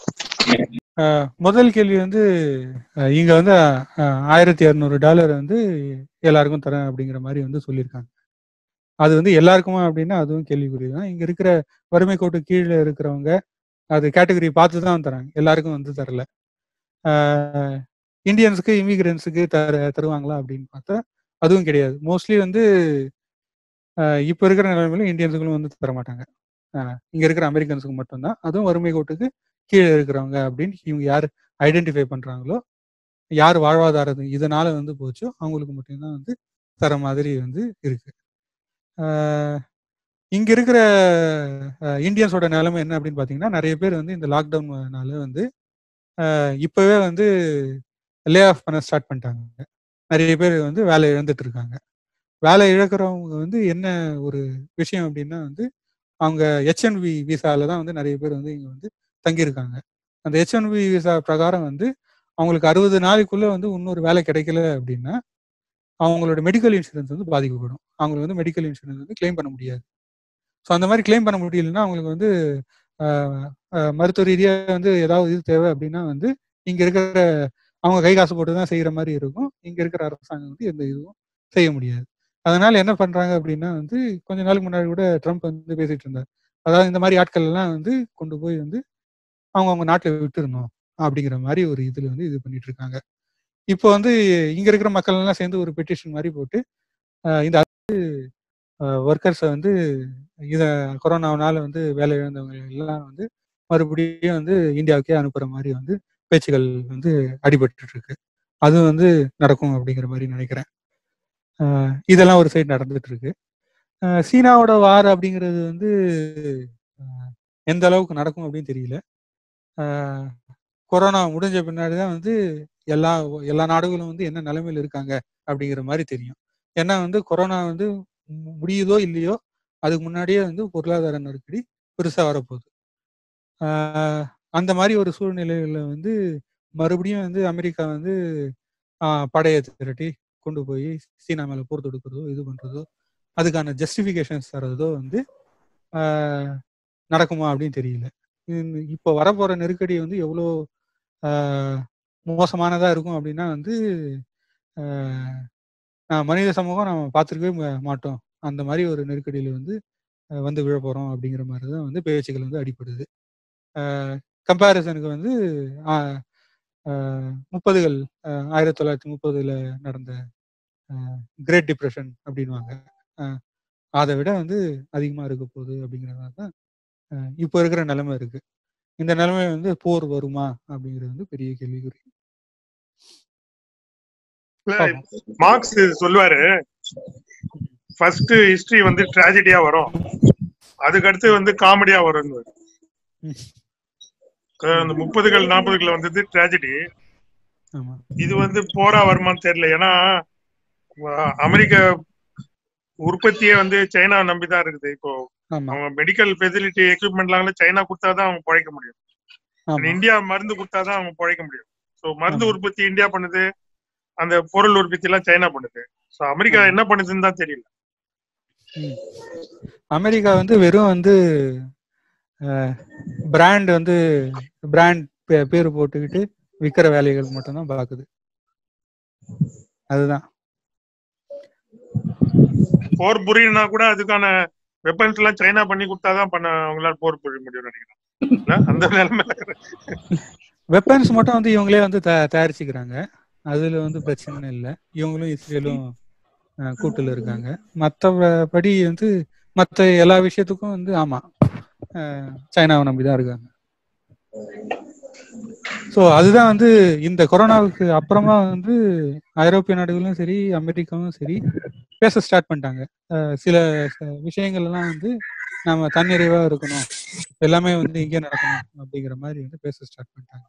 அஹ் முதல் கேள்வி வந்து அஹ் இங்க வந்து அஹ், ஆயிரத்தி இரநூறு டாலர் வந்து எல்லாருக்கும் தரேன் அப்படிங்கிற மாதிரி வந்து சொல்லியிருக்காங்க அது வந்து எல்லாருக்குமா அப்படின்னா அதுவும் கேள்விக்குறி தான் இங்க இருக்கிற வறுமை கோட்டு கீழே இருக்கிறவங்க அது கேட்டகரி பார்த்து தான் தராங்க எல்லாருக்கும் வந்து தரல அஹ், இந்தியன்ஸுக்கு இமிகிரன்ஸுக்கு தர தருவாங்களா அப்படின்னு பார்த்தா அதுவும் கிடையாது மோஸ்ட்லி வந்து அஹ், இப்ப இருக்கிற நிலைமையில இந்தியன்ஸுகளும் வந்து தர மாட்டாங்க அஹ், இங்க இருக்கிற அமெரிக்கன்ஸுக்கு மட்டும்தான் அதுவும் வறுமை கோட்டுக்கு கீழே இருக்கிறவங்க அப்படின்னு இவங்க யார் ஐடென்டிஃபை பண்றாங்களோ யார் வாழ்வாதாரம் இதனால வந்து போச்சோ அவங்களுக்கு மட்டும்தான் வந்து தர மாதிரி வந்து இருக்கு ஆஹ் இங்க இருக்கிற அஹ், இந்தியன்ஸோட நிலைமை என்ன அப்படின்னு பாத்தீங்கன்னா நிறைய பேர் வந்து இந்த லாக்டவுன்னால வந்து ஆஹ், இப்பவே வந்து லே ஆஃப் பண்ண ஸ்டார்ட் பண்ணிட்டாங்க நிறைய பேர் வந்து வேலை இழந்துட்டு இருக்காங்க வேலை இழக்கிறவங்க வந்து என்ன ஒரு விஷயம் அப்படின்னா வந்து அவங்க ஹெச்என்பி விசால தான் வந்து நிறைய பேர் வந்து இங்க வந்து தங்கியிருக்காங்க அந்த ஹெச்என்பி விசா பிரகாரம் வந்து அவங்களுக்கு அறுபது நாளைக்குள்ள வந்து இன்னொரு வேலை கிடைக்கல அப்படின்னா அவங்களோட மெடிக்கல் இன்சூரன்ஸ் வந்து பாதிக்கப்படும் அவங்களுக்கு வந்து மெடிக்கல் இன்சூரன்ஸ் வந்து கிளைம் பண்ண முடியாது ஸோ அந்த மாதிரி கிளைம் பண்ண முடியலன்னா அவங்களுக்கு வந்து ஆஹ், ஆஹ், மருத்துவ ரீதியாக வந்து ஏதாவது இது தேவை அப்படின்னா வந்து இங்க இருக்கிற அவங்க கை காசு போட்டு தான் செய்யற மாதிரி இருக்கும் இங்க இருக்கிற அரசாங்கம் வந்து எந்த இதுவும் செய்ய முடியாது அதனால என்ன பண்றாங்க அப்படின்னா வந்து கொஞ்ச நாளுக்கு முன்னாடி கூட ட்ரம்ப் வந்து பேசிட்டு இருந்தார் அதாவது இந்த மாதிரி ஆட்கள் எல்லாம் வந்து கொண்டு போய் வந்து அவங்க அவங்க நாட்டில் விட்டுறணும் அப்படிங்கிற மாதிரி ஒரு இதுல வந்து இது பண்ணிட்டு இருக்காங்க இப்போ வந்து இங்க இருக்கிற மக்கள் எல்லாம் சேர்ந்து ஒரு பெட்டிஷன் மாதிரி போட்டு அஹ் இந்த ஒர்க்கர்ஸை வந்து இத கொரோனாவனால வந்து வேலை இழந்தவங்க எல்லாம் வந்து மறுபடியும் வந்து இந்தியாவுக்கே அனுப்புற மாதிரி வந்து பேச்சுகள் வந்து அடிபட்டு இருக்கு அது வந்து நடக்கும் அப்படிங்கிற மாதிரி நினைக்கிறேன் அஹ் இதெல்லாம் ஒரு சைடு நடந்துட்டு இருக்கு அஹ் சீனாவோட வார் அப்படிங்கிறது வந்து அஹ் எந்த அளவுக்கு நடக்கும் அப்படின்னு தெரியல அஹ் கொரோனா முடிஞ்ச பின்னாடி தான் வந்து எல்லா எல்லா நாடுகளும் வந்து என்ன நிலைமையில இருக்காங்க அப்படிங்கிற மாதிரி தெரியும் ஏன்னா வந்து கொரோனா வந்து மு- முடியுதோ இல்லையோ அதுக்கு முன்னாடியே வந்து பொருளாதார நெருக்கடி பெருசா வரப்போகுது ஆஹ் அந்த மாதிரி ஒரு சூழ்நிலையில வந்து மறுபடியும் வந்து அமெரிக்கா வந்து ஆஹ் படையை திரட்டி கொண்டு போய் சீனா மேல போர் தொடுக்கிறதோ இது பண்றதோ அதுக்கான ஜஸ்டிஃபிகேஷன்ஸ் தரதோ வந்து ஆஹ் நடக்குமா அப்படின்னு தெரியல இது- இப்போ வரப்போற நெருக்கடி வந்து எவ்வளோ ஆஹ் மோசமானதா இருக்கும் அப்படின்னா வந்து ஆஹ் ஆஹ் மனித சமூகம் நம்ம பார்த்துருக்கவே மா- மாட்டோம் அந்த மாதிரி ஒரு நெருக்கடியில வந்து ஆஹ் வந்து விழ போறோம் அப்படிங்கிற மாதிரி தான் வந்து பேச்சுக்கள் வந்து அடிப்படுது கம்பேரிசனுக்கு வந்து ஆஹ் ஆஹ் முப்பதுகள் ஆஹ் ஆயிரத்தி தொள்ளாயிரத்தி முப்பதுல நடந்த கிரேட் டிப்ரெஷன் அப்படின்வாங்க ஆஹ் அதை விட வந்து அதிகமா இருக்க போகுது அப்படிங்கிறதா தான் ஆஹ் இப்போ இருக்கிற நிலைமை இருக்கு இந்த நிலைமை வந்து போர் வருமா அப்படிங்கிறது வந்து பெரிய கேள்விக்குறி இல்ல, பார்ப்போம் மார்க்ஸ் சொல்லுவாரு ஃபர்ஸ்ட் ஹிஸ்டரி வந்து ட்ராஜடியா வரும் அதுக்கு அடுத்து வந்து காமெடியா வரும் ம். அந்த முப்பதுகள் நாற்பதுகள் வந்தது ட்ராஜடி ஆமா இது வந்து போரா வருமான்னு தெரியல ஏன்னா அஹ், அமெரிக்க உற்பத்தியே வந்து சைனா நம்பி தான் இருக்குது இப்போ ஆமா அவங்க மெடிக்கல் ஃபெசிலிட்டி எக்யூப்மெண்ட்லாம் சைனா கொடுத்தாதான் அவங்க பிழைக்க முடியும் ஆமா இந்தியா மருந்து கொடுத்தாதான் அவங்க பிழைக்க முடியும் ஸோ மருந்து ஆமா. உற்பத்தி இந்தியா பண்ணுது அந்த பொருள் உற்பத்தி எல்லாம் சைனா பண்ணுது ஸோ அமெரிக்கா ஆமா. என்ன பண்ணுதுன்னு தான் தெரியல ம். அமெரிக்கா வந்து வெறும் வந்து பிராண்ட் வந்து பிராண்ட் பேர் போட்டுக்கிட்டு விற்கிற வேலைகள் மட்டும்தான் பார்க்குது அதுதான் போர் புரியணும்னா கூட அதுக்கான வெப்பன்ஸ் எல்லாம் சைனா பண்ணி கொடுத்தாதான் பண்ண அவங்களால போர் புரிய முடியும்னு நினைக்கிறேன் இல்ல? அந்த நிலைமை வெப்பன்ஸ் மட்டும் வந்து இவங்களே வந்து த- தயாரிச்சுக்கிறாங்க அதுல வந்து பிரச்சனை இல்லை இவங்களும் இஸ்ரேலும் அஹ், கூட்டுல இருக்காங்க மற்றபடி வந்து மற்ற எல்லா விஷயத்துக்கும் வந்து ஆமா அஹ், சைனாவை நம்பி தான் இருக்காங்க ஸோ அதுதான் வந்து இந்த கொரோனாவுக்கு அப்புறமா வந்து ஐரோப்பிய நாடுகளும் சரி அமெரிக்காவும் சரி பேச ஸ்டார்ட் பண்ணிட்டாங்க அஹ், சில ச- விஷயங்கள் எல்லாம் வந்து நம்ம தன்னிறைவா இருக்கணும் எல்லாமே வந்து இங்கே நடக்கணும் அப்படிங்கிற மாதிரி வந்து பேச ஸ்டார்ட் பண்ணிட்டாங்க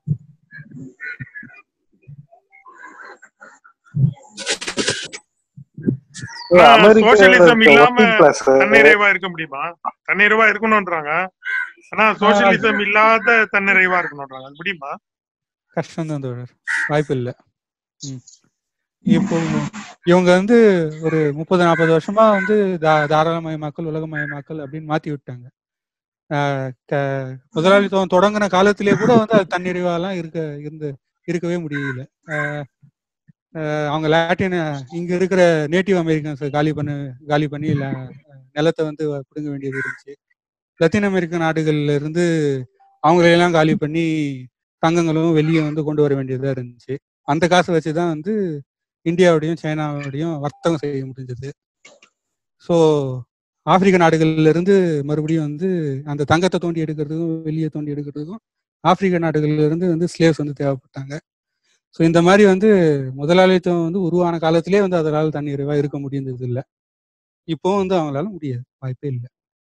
அமெரிக்க சோசியலிசம் இல்லாம ஒர்க்கிங் கிளாஸ் தன்னிறைவா இருக்க முடியுமா தன்னிறைவா இருக்கணும்ன்றாங்க ஆனா சோசியலிசம் இல்லாத தன்னிறைவா இருக்கணும்ன்றாங்க அது முடியுமா கஷ்டம் தான் தோழர் வாய்ப்பு இல்லை ம். இப்போ இவங்க வந்து ஒரு முப்பது நாற்பது வருஷமா வந்து தா- தாராளமயமாக்கல் உலகமயமாக்கல் அப்படின்னு மாத்தி விட்டாங்க ஆஹ் க- முதலாளித்துவம் தொடங்கின காலத்திலே கூட வந்து அது தன்னிறைவாலாம் இருக்க இருந்து இருக்கவே முடியல ஆஹ் ஆஹ் அவங்க லாட்டின் இங்க இருக்கிற நேட்டிவ் அமெரிக்கன்ஸ் காலி பண்ண காலி பண்ணி ல- நிலத்தை வந்து பிடுங்க வேண்டியது இருந்துச்சு லத்தீன் அமெரிக்க நாடுகள்ல இருந்து அவங்களையெல்லாம் காலி பண்ணி தங்கங்களும் வெளியே வந்து கொண்டு வர வேண்டியதா இருந்துச்சு அந்த காசை வச்சுதான் வந்து இந்தியாவோடையும் சைனாவோடையும் வர்த்தகம் செய்ய முடிஞ்சது ஸோ ஆப்பிரிக்க நாடுகள்ல இருந்து மறுபடியும் வந்து அந்த தங்கத்தை தோண்டி எடுக்கிறதுக்கும் வெளியே தோண்டி எடுக்கிறதுக்கும் ஆப்பிரிக்க நாடுகள்ல இருந்து வந்து ஸ்லேவ்ஸ் வந்து தேவைப்பட்டாங்க ஸோ இந்த மாதிரி வந்து முதலாளித்துவம் வந்து உருவான காலத்திலே வந்து அதனால தன்னிறைவா இருக்க முடிந்தது இல்லை இப்போ வந்து அவங்களால முடியாது வாய்ப்பே இல்லை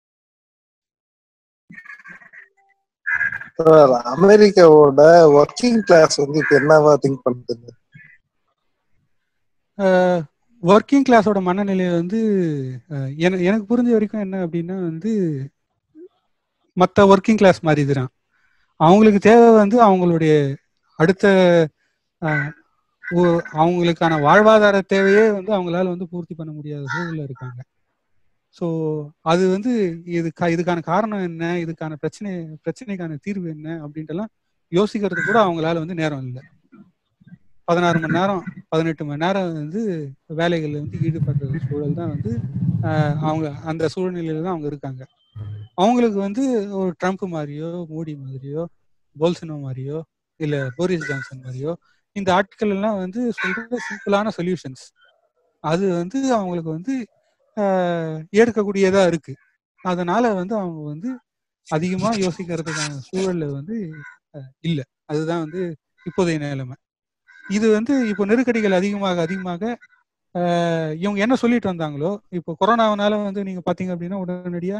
அமெரிக்காவோட ஒர்க்கிங் கிளாஸ் வந்து இப்ப என்னவா திங்க் பண்ணுது ஒர்க்கிங் கிளாஸோட மனநிலை வந்து அஹ், என- எனக்கு புரிஞ்ச வரைக்கும் என்ன அப்படின்னா வந்து மற்ற ஒர்க்கிங் கிளாஸ் மாதிரி தான் அவங்களுக்கு தேவை வந்து அவங்களுடைய அடுத்த அஹ், ஒ- அவங்களுக்கான வாழ்வாதார தேவையே வந்து அவங்களால வந்து பூர்த்தி பண்ண முடியாத சூழல்ல இருக்காங்க ஸோ அது வந்து இதுக்கா இதுக்கான காரணம் என்ன இதுக்கான பிரச்சனை பிரச்சனைக்கான தீர்வு என்ன அப்படின்ட்டுலாம் யோசிக்கிறது கூட அவங்களால வந்து நேரம் இல்லை பதினாறு மணி நேரம் பதினெட்டு மணி நேரம் வந்து வேலைகளில் வந்து ஈடுபடுற சூழல் தான் வந்து ஆஹ் அவங்க அந்த சூழ்நிலையில தான் அவங்க இருக்காங்க அவங்களுக்கு வந்து ஒரு ட்ரம்ப் மாதிரியோ மோடி மாதிரியோ போல்சனோ மாதிரியோ இல்ல போரிஸ் ஜான்சன் மாதிரியோ இந்த ஆட்கள் எல்லாம் வந்து சொல்ற சிம்பிளான சொல்யூஷன்ஸ் அது வந்து அவங்களுக்கு வந்து ஆஹ் ஏற்கக்கூடியதா இருக்கு அதனால வந்து அவங்க வந்து அதிகமா யோசிக்கிறதுக்கான சூழல்ல வந்து அஹ், இல்ல அதுதான் வந்து இப்போதைய நிலைமை இது வந்து இப்போ நெருக்கடிகள் அதிகமாக அதிகமாக ஆஹ், இவங்க என்ன சொல்லிட்டு வந்தாங்களோ இப்போ கொரோனாவனால வந்து நீங்க பாத்தீங்க அப்படின்னா உடனடியா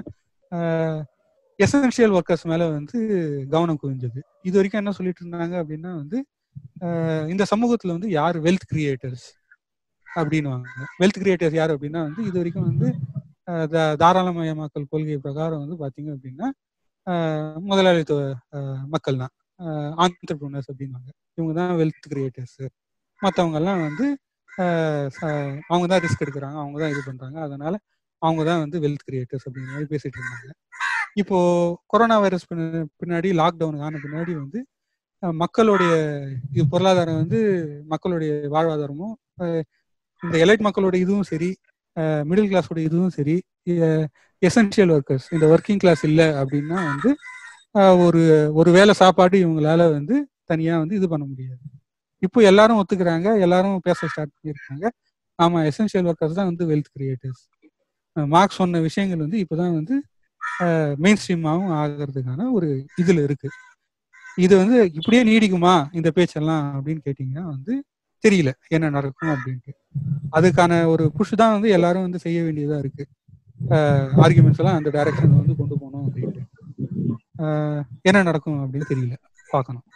எசென்ஷியல் ஒர்க்கர்ஸ் மேல வந்து கவனம் குவிஞ்சது இது வரைக்கும் என்ன சொல்லிட்டு இருந்தாங்க அப்படின்னா வந்து ஆஹ், இந்த சமூகத்துல வந்து யார் வெல்த் கிரியேட்டர்ஸ் அப்படின்னுவாங்க வெல்த் கிரியேட்டர்ஸ் யார் அப்படின்னா வந்து இது வரைக்கும் வந்து ஆஹ், தா- தாராளமயமாக்கல் கொள்கை பிரகாரம் வந்து பாத்தீங்க அப்படின்னா ஆஹ், முதலாளித்துவ ஆஹ், மக்கள் தான் ஆண்டர்பிரினர்ஸ் அப்படின்வாங்க இவங்க தான் வெல்த் கிரியேட்டர்ஸ் மற்றவங்க எல்லாம் வந்து ஆஹ், ச- அவங்க தான் ரிஸ்க் எடுக்கிறாங்க அவங்க தான் இது பண்றாங்க அதனால அவங்க தான் வந்து வெல்த் கிரியேட்டர்ஸ் அப்படிங்கிற மாதிரி பேசிட்டு இருந்தாங்க இப்போ கொரோனா வைரஸ் பின்ன- பின்னாடி லாக்டவுன் ஆன பின்னாடி வந்து அஹ், மக்களுடைய இது பொருளாதாரம் வந்து மக்களுடைய வாழ்வாதாரமும் அஹ், இந்த எலைட் மக்களோட இதுவும் சரி மிடில் கிளாஸோட இதுவும் சரி எசென்ஷியல் ஒர்க்கர்ஸ் இந்த ஒர்க்கிங் கிளாஸ் இல்லை அப்படின்னா வந்து அஹ், ஒரு ஒரு வேளை சாப்பாடு இவங்களால வந்து தனியா வந்து இது பண்ண முடியாது இப்போ எல்லாரும் ஒத்துக்கிறாங்க எல்லாரும் பேச ஸ்டார்ட் பண்ணியிருக்காங்க ஆமா எசென்ஷியல் ஒர்க்கர்ஸ் தான் வந்து வெல்த் கிரியேட்டர்ஸ் மார்க் சொன்ன விஷயங்கள் வந்து இப்போதான் வந்து மெயின் ஸ்ட்ரீமாகவும் ஆகிறதுக்கான ஒரு இதுல இருக்கு இது வந்து இப்படியே நீடிக்குமா இந்த பேச்செல்லாம் அப்படின்னு கேட்டிங்கன்னா வந்து தெரியல என்ன நடக்கும் அப்படின்ட்டு அதுக்கான ஒரு புஷ் தான் வந்து எல்லாரும் வந்து செய்ய வேண்டியதா இருக்கு ஆர்குமெண்ட்ஸ் எல்லாம் அந்த டைரக்ஷன் வந்து கொண்டு போகணும் அப்படின்ட்டு ஆஹ் என்ன நடக்கும் அப்படின்னு தெரியல பார்க்கணும்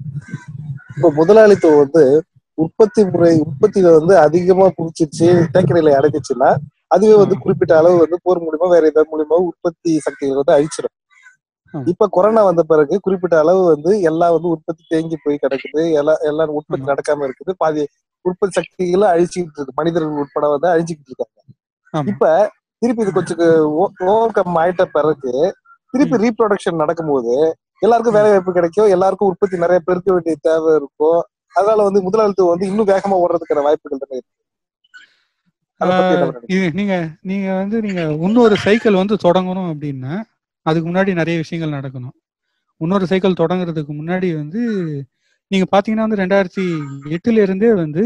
இப்போ முதலாளித்துவம் வந்து உற்பத்தி முறை உற்பத்தியில வந்து அதிகமா புடிச்சிருச்சு தேக்கநிலை அடைச்சிச்சுன்னா அதுவே வந்து குறிப்பிட்ட அளவு வந்து போர் மூலியமா வேற ஏதாவது மூலியமா உற்பத்தி சக்திகளை வந்து அழிச்சிடும் ஆமா. இப்ப கொரோனா வந்த பிறகு குறிப்பிட்ட அளவு வந்து எல்லாம் வந்து உற்பத்தி தேங்கி போய் கிடக்குது எல்லாம் எல்லாம் உற்பத்தி ஆமா. நடக்காம இருக்குது பாதி உற்பத்தி சக்திகளை அழிச்சுக்கிட்டு இருக்கு மனிதர்கள் உட்பட வந்து அழிச்சுக்கிட்டு இருக்காங்க ஆமா இப்ப திருப்பி இது கொஞ்சம் ஓவர் கம் ஆயிட்ட பிறகு திருப்பி ம். ரீப்ரொடக்ஷன் நடக்கும்போது எல்லாருக்கும் ம். வேலை வாய்ப்பு கிடைக்கும் எல்லாருக்கும் உற்பத்தி நிறைய பெருக்க வேண்டிய தேவை இருக்கும் அதனால வந்து முதலாளித்துவம் வந்து இன்னும் வேகமா ஓடுறதுக்கான வாய்ப்புகள் தானே இருக்கு அதை பத்தி என்ன ஆஹ் நினைக்கிறீங்க? இது நீங்க நீங்க வந்து நீங்க இன்னொரு சைக்கிள் வந்து தொடங்கணும் அப்படின்னா அதுக்கு முன்னாடி நிறைய விஷயங்கள் நடக்கணும் இன்னொரு சைக்கிள் தொடங்குறதுக்கு முன்னாடி வந்து நீங்க பாத்தீங்கன்னா வந்து ரெண்டாயிரத்தி எட்டுல இருந்தே வந்து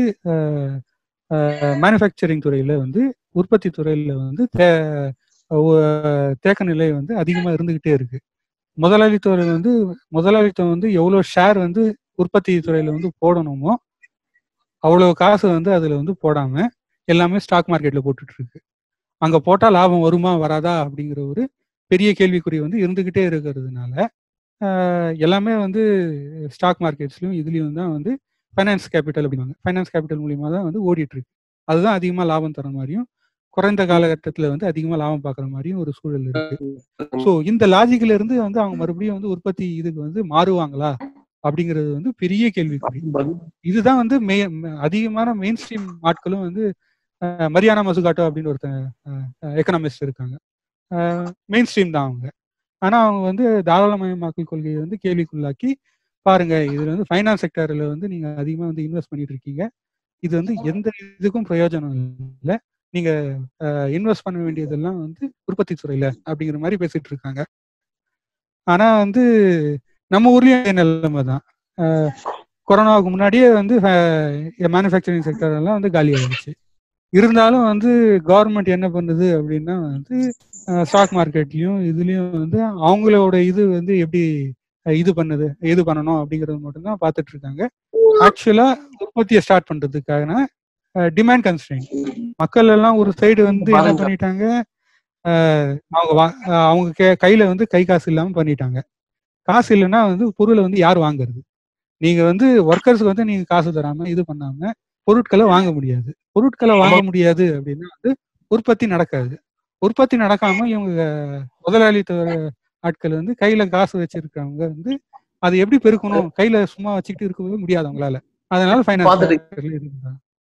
மேனுஃபேக்சரிங் துறையில வந்து உற்பத்தி துறையில வந்து தே- ஒ- தேக்க நிலை வந்து அதிகமா இருந்துகிட்டே இருக்கு முதலாளித்துறை வந்து முதலாளித்துவம் வந்து எவ்வளவு ஷேர் வந்து உற்பத்தி துறையில வந்து போடணுமோ அவ்வளவு காசு வந்து அதுல வந்து போடாம எல்லாமே ஸ்டாக் மார்க்கெட்ல போட்டுட்டு இருக்கு அங்க போட்டா லாபம் வருமா வராதா அப்படிங்கிற ஒரு பெரிய கேள்விக்குறி வந்து இருந்துகிட்டே இருக்கிறதுனால ஆஹ் எல்லாமே வந்து ஸ்டாக் மார்க்கெட்ஸ்லயும் இதுலயும் தான் வந்து ஃபைனான்ஸ் கேபிட்டல் அப்படிம்பாங்க ஃபைனான்ஸ் கேபிட்டல் மூலியமா தான் வந்து ஓடிட்டு இருக்கு அதுதான் அதிகமா லாபம் தர மாதிரியும் குறைந்த காலகட்டத்துல வந்து அதிகமா லாபம் பார்க்குற மாதிரியும் ஒரு சூழல் இருக்கு ஸோ இந்த லாஜிக்ல இருந்து வந்து அவங்க மறுபடியும் வந்து உற்பத்தி இதுக்கு வந்து மாறுவாங்களா அப்படிங்கிறது வந்து பெரிய கேள்விக்குறி இதுதான் வந்து மே ம- அதிகமான மெயின் ஸ்ட்ரீம் ஆட்களும் வந்து அஹ், மரியானா மசுகாட்டோ அப்படின்னு ஒருத்தன் எக்கனாமிஸ்ட் இருக்காங்க மெயின் ஸ்ட்ரீம் தான் அவங்க ஆனா அவங்க வந்து தாராளமயமாக்கல் கொள்கையை வந்து கேள்விக்குள்ளாக்கி பாருங்க இதுல வந்து ஃபைனான்ஸ் செக்டர்ல வந்து நீங்க அதிகமா வந்து இன்வெஸ்ட் பண்ணிட்டு இருக்கீங்க இது வந்து எந்த இதுக்கும் பிரயோஜனம் இல்லை நீங்க இன்வெஸ்ட் பண்ண வேண்டியதெல்லாம் வந்து உற்பத்தி துறையில அப்படிங்கிற மாதிரி பேசிட்டு இருக்காங்க ஆனா வந்து நம்ம ஊர்லயும் அதே நிலைமை தான் அஹ், கொரோனாவுக்கு முன்னாடியே வந்து மேனுஃபேக்சரிங் செக்டர் எல்லாம் வந்து காலி ஆயிடுச்சு இருந்தாலும் வந்து கவர்மெண்ட் என்ன பண்ணுது அப்படின்னா வந்து ஸ்டாக் மார்க்கெட்லயும் இதுலயும் வந்து அவங்களோட இது வந்து எப்படி அஹ், இது பண்ணுது இது பண்ணணும் அப்படிங்கறது மட்டும்தான் பார்த்துட்டு இருக்காங்க ஆக்சுவலா உற்பத்தியை ஸ்டார்ட் பண்றதுக்கான டிமாண்ட் கன்ஸ்ட்ரெயின் மக்கள் எல்லாம் ஒரு சைடு வந்து என்ன பண்ணிட்டாங்க அஹ், அவங்க வா- அஹ், அவங்க கே- கையில வந்து கை காசு இல்லாம பண்ணிட்டாங்க காசு இல்லைன்னா வந்து பொருளை வந்து யார் வாங்குறது நீங்க வந்து ஒர்க்கர்ஸ்க்கு வந்து நீங்க காசு தராம இது பண்ணாம பொருட்களை வாங்க முடியாது பொருட்களை வாங்க முடியாது அப்படின்னா வந்து உற்பத்தி நடக்காது உற்பத்தி நடக்காம இவங்க முதலாளித்துவ ஆட்கள் வந்து கையில காசு வச்சிருக்கவங்க வந்து அதை எப்படி பெருக்கணும் கையில சும்மா வச்சுக்கிட்டு இருக்கவே முடியாது அவங்களால அதனால ஃபைனான்ஸ்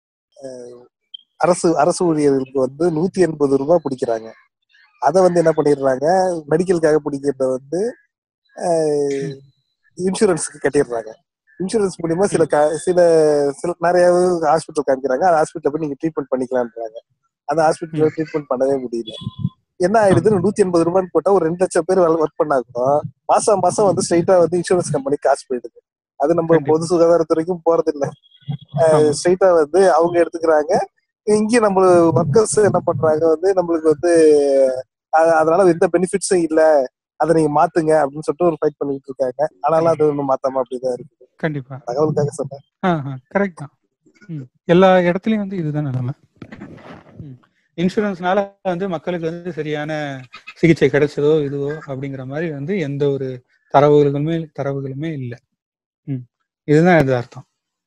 அரசு அரசு ஊழியர்களுக்கு வந்து நூத்தி எண்பது ரூபாய் பிடிக்கிறாங்க அதை வந்து என்ன பண்ணிடுறாங்க மெடிக்கலுக்காக பிடிக்கிறத வந்து இன்சூரன்ஸுக்கு கட்டிடுறாங்க இன்சூரன்ஸ் மூலியமா சில க- சில சில நிறைய ஹாஸ்பிட்டல் காமிக்கிறாங்க அந்த ஹாஸ்பிட்டல் போய் நீங்க ட்ரீட்மெண்ட் பண்ணிக்கலாம்ன்றாங்க அந்த ஹாஸ்பிட்டல் ட்ரீட்மெண்ட் பண்ணவே முடியல என்ன ஆயிடுது நூத்தி எண்பது ரூபான்னு போட்டா ஒரு ரெண்டு லட்சம் பேர் ஒர்க் பண்ணா கூட மாசம் மாசம் வந்து ஸ்ட்ரைட்டா வந்து இன்சூரன்ஸ் கம்பெனி காசு போயிடுது அது நம்ம கண்டிப்பா. பொது சுகாதாரத்துறைக்கும் போறது இல்ல ஆமா. ஸ்ட்ரைட்டா வந்து அவங்க எடுத்துக்கிறாங்க இங்க நம்ம ஒர்க்கர்ஸ் என்ன பண்றாங்க வந்து நம்மளுக்கு வந்து அ- அதனால எந்த பெனிஃபிட்ஸும் இல்ல அதை நீங்க மாத்துங்க அப்படின்னு சொல்லிட்டு ஒரு ஃபைட் பண்ணிட்டு இருக்காங்க ஆனாலும் அது ஒண்ணும் மாத்தாம அப்படிதான் இருக்கு கண்டிப்பா தகவலுக்காக சொன்னேன் கரெக்ட் தான் ம். எல்லா இடத்துலயும் வந்து இதுதான் நிலைமை ம். இன்சூரன்ஸ்னால வந்து மக்களுக்கு வந்து சரியான சிகிச்சை கிடைச்சதோ இதுவோ அப்படிங்கிற மாதிரி வந்து எந்த ஒரு தரவுகளுமே தரவுகளுமே இல்லை ம். இதுதான் இது அர்த்தம்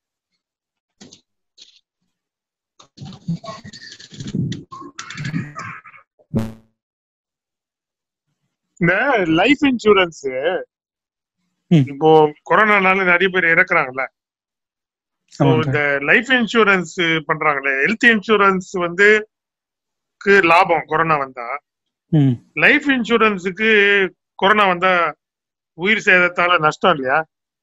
இந்த லைஃப் இன்சூரன்ஸ் ம். இப்போ கொரோனானால நிறைய பேர் இறக்குறாங்கல்ல So, ஆமாங்க இந்த லைஃப் இன்சூரன்ஸ் பண்றாங்கல்ல ஹெல்த் இன்சூரன்ஸ் வந்து க்கு லாபம் கொரோனா வந்தா ம். லைஃப் இன்சூரன்ஸுக்கு கொரோனா வந்தா உயிர் சேதத்தால நஷ்டம் இல்லையா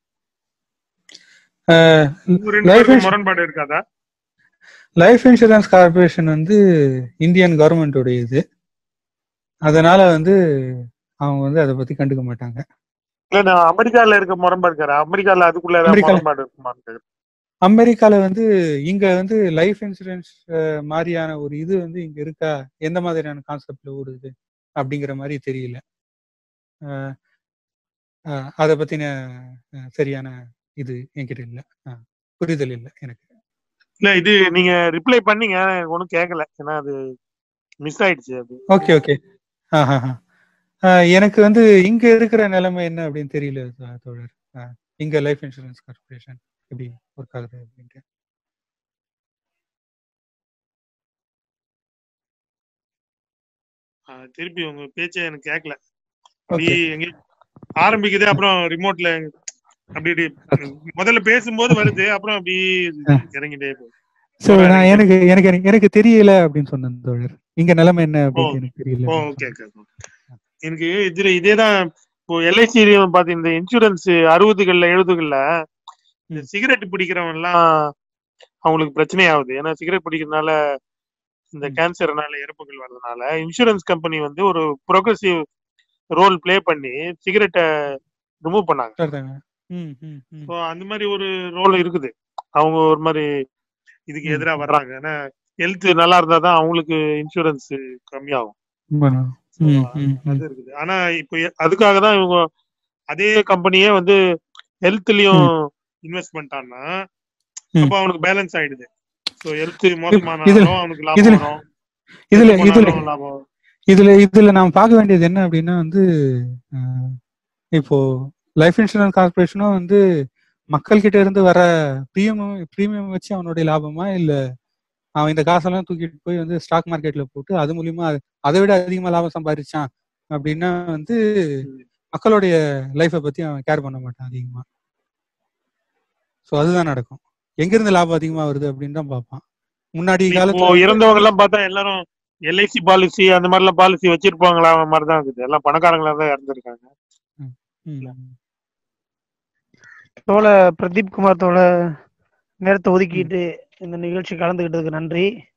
அஹ், உங்க ரெண்டு லைஃப் பேருக்கும் இன்சூ- முரண்பாடு இருக்காதா லைஃப் இன்சூரன்ஸ் கார்பரேஷன் வந்து இந்தியன் கவர்மெண்டோட இது அதனால வந்து அவங்க வந்து அதை பத்தி கண்டுக்க மாட்டாங்க இல்ல நான் அமெரிக்கால இருக்க முரண்பாடு கேக்குறேன் அமெரிக்கால அதுக்குள்ள ஏதாவது அமெரிக்கால- முரண்பாடு இருக்குமான்னு கேக்குறேன். அமெரிக்கால வந்து இங்க வந்து லைஃப் இன்சூரன்ஸ் மாதிரியான ஒரு இது வந்து இங்க இருக்கா எந்த மாதிரியான கான்செப்ட்ல ஓடுது அப்படிங்கிற மாதிரி தெரியல அஹ், அஹ், அதை பத்தின அஹ், சரியான இது என்கிட்ட இல்ல அஹ், புரிதல் இல்லை எனக்கு இல்ல இது நீங்க ரிப்ளை பண்ணீங்க எனக்கு ஒண்ணும் கேட்கல ஏன்னா அது மிஸ் ஆயிடுச்சு அது ஓகே ஓகே எனக்கு வந்து இங்க இருக்கிற நிலைமை என்ன அப்படின்னு தெரியல தோ- தோழர் அஹ், இங்க லைஃப் இன்சூரன்ஸ் கார்பரேஷன் எப்படி ஒர்க் ஆகுது அப்படின்ட்டு ஆ, திருப்பி உங்க பேச்சே எனக்கு கேட்கல அப்படி ஓகே எங்க ஆரம்பிக்குது அப்புறம் ரிமோட்ல அப்படி இப்படி முதல்ல பேசும்போது வருது அப்புறம் அப்படி இறங்கிட்டே போகுது சோ நான் எனக்கு எனக்கு எனக்கு- எனக்கு தெரியல அப்படின்னு சொன்னேன் தோழர் இங்க நிலைமை என்ன அப்படின்னு எனக்கு தெரியல ஓ அப்படின்னு ஓகே ஓகே எனக்கு இதுல இதேதான் இப்போ எல்ஐசி பாத்து இந்த இன்சூரன்ஸ் அறுபதுகள்ல எழுபதுகள்ல இந்த சிகரெட் பிடிக்கிறவங்க எல்லாம் அவங்களுக்கு பிரச்சனை ஆகுது ஏன்னா சிகரெட் பிடிக்கிறதுனால இந்த கேன்சர்னால இறப்புகள் வர்றதுனால இன்சூரன்ஸ் கம்பெனி வந்து ஒரு ப்ரோக்ரஸிவ் ரோல் ப்ளே பண்ணி சிகரெட்டை ரிமூவ் பண்ணாங்க சொல்றாங்க. ம், ம், ம். ஸோ அந்த மாதிரி ஒரு ரோல் இருக்குது அவங்க ஒரு மாதிரி இதுக்கு எதிரா வர்றாங்க ஏன்னா ஹெல்த் நல்லா இருந்தா தான் அவங்களுக்கு இன்சூரன்ஸ் கம்மியாகும் உண்மைதான். ம், ம், ம். அது இருக்குது ஆனா இப்போ எ- அதுக்காக தான் இவங்க அதே கம்பெனியே வந்து ஹெல்த்லயும் இன்வெஸ்ட் பண்ணிட்டான்னா ம். அப்போ அவனுக்கு பேலன்ஸ் ஆயிடுது ஸோ ஹெல்த் இதுல மோசமானாலும் அவனுக்கு லாபம் இதுல வரும் இதுல கெட்டு இதுல போனாலும் லாபம் வரும். இதுல இதுல நாம் பார்க்க வேண்டியது என்ன அப்படின்னா வந்து அஹ், இப்போ லைஃப் இன்சூரன்ஸ் கார்பரேஷனும் வந்து மக்கள் கிட்ட இருந்து வர பிரீமியம் பிரீமியம் வச்சு அவனுடைய லாபமா இல்ல அவன் இந்த காசெல்லாம் தூக்கிட்டு போய் வந்து ஸ்டாக் மார்க்கெட்ல போட்டு அது மூலியமா அது- அதை விட அதிகமா லாபம் சம்பாதிச்சான் அப்படின்னா வந்து மக்களுடைய லைஃபை பத்தி அவன் கேர் பண்ண மாட்டான் அதிகமா ஸோ அதுதான் நடக்கும் எங்க இருந்து லாபம் அதிகமா வருது அப்படின்னு தான் பார்ப்பான் முன்னாடி இப்போ காலத்துல வந்து- இறந்தவங்க எல்லாம் பார்த்தா எல்லாரும் எல்ஐசி பாலிசி அந்த மாதிரி எல்லாம் பாலிசி வச்சிருப்பாங்களா அந்த மாதிரி தான் இருக்குது எல்லாம் பணக்காரங்களா தான் இறந்துருக்காங்க ம். தோழ பிரதீப் குமார் தோழ நேரத்தை ஒதுக்கிட்டு இந்த நிகழ்ச்சி கலந்துகிட்டதுக்கு நன்றி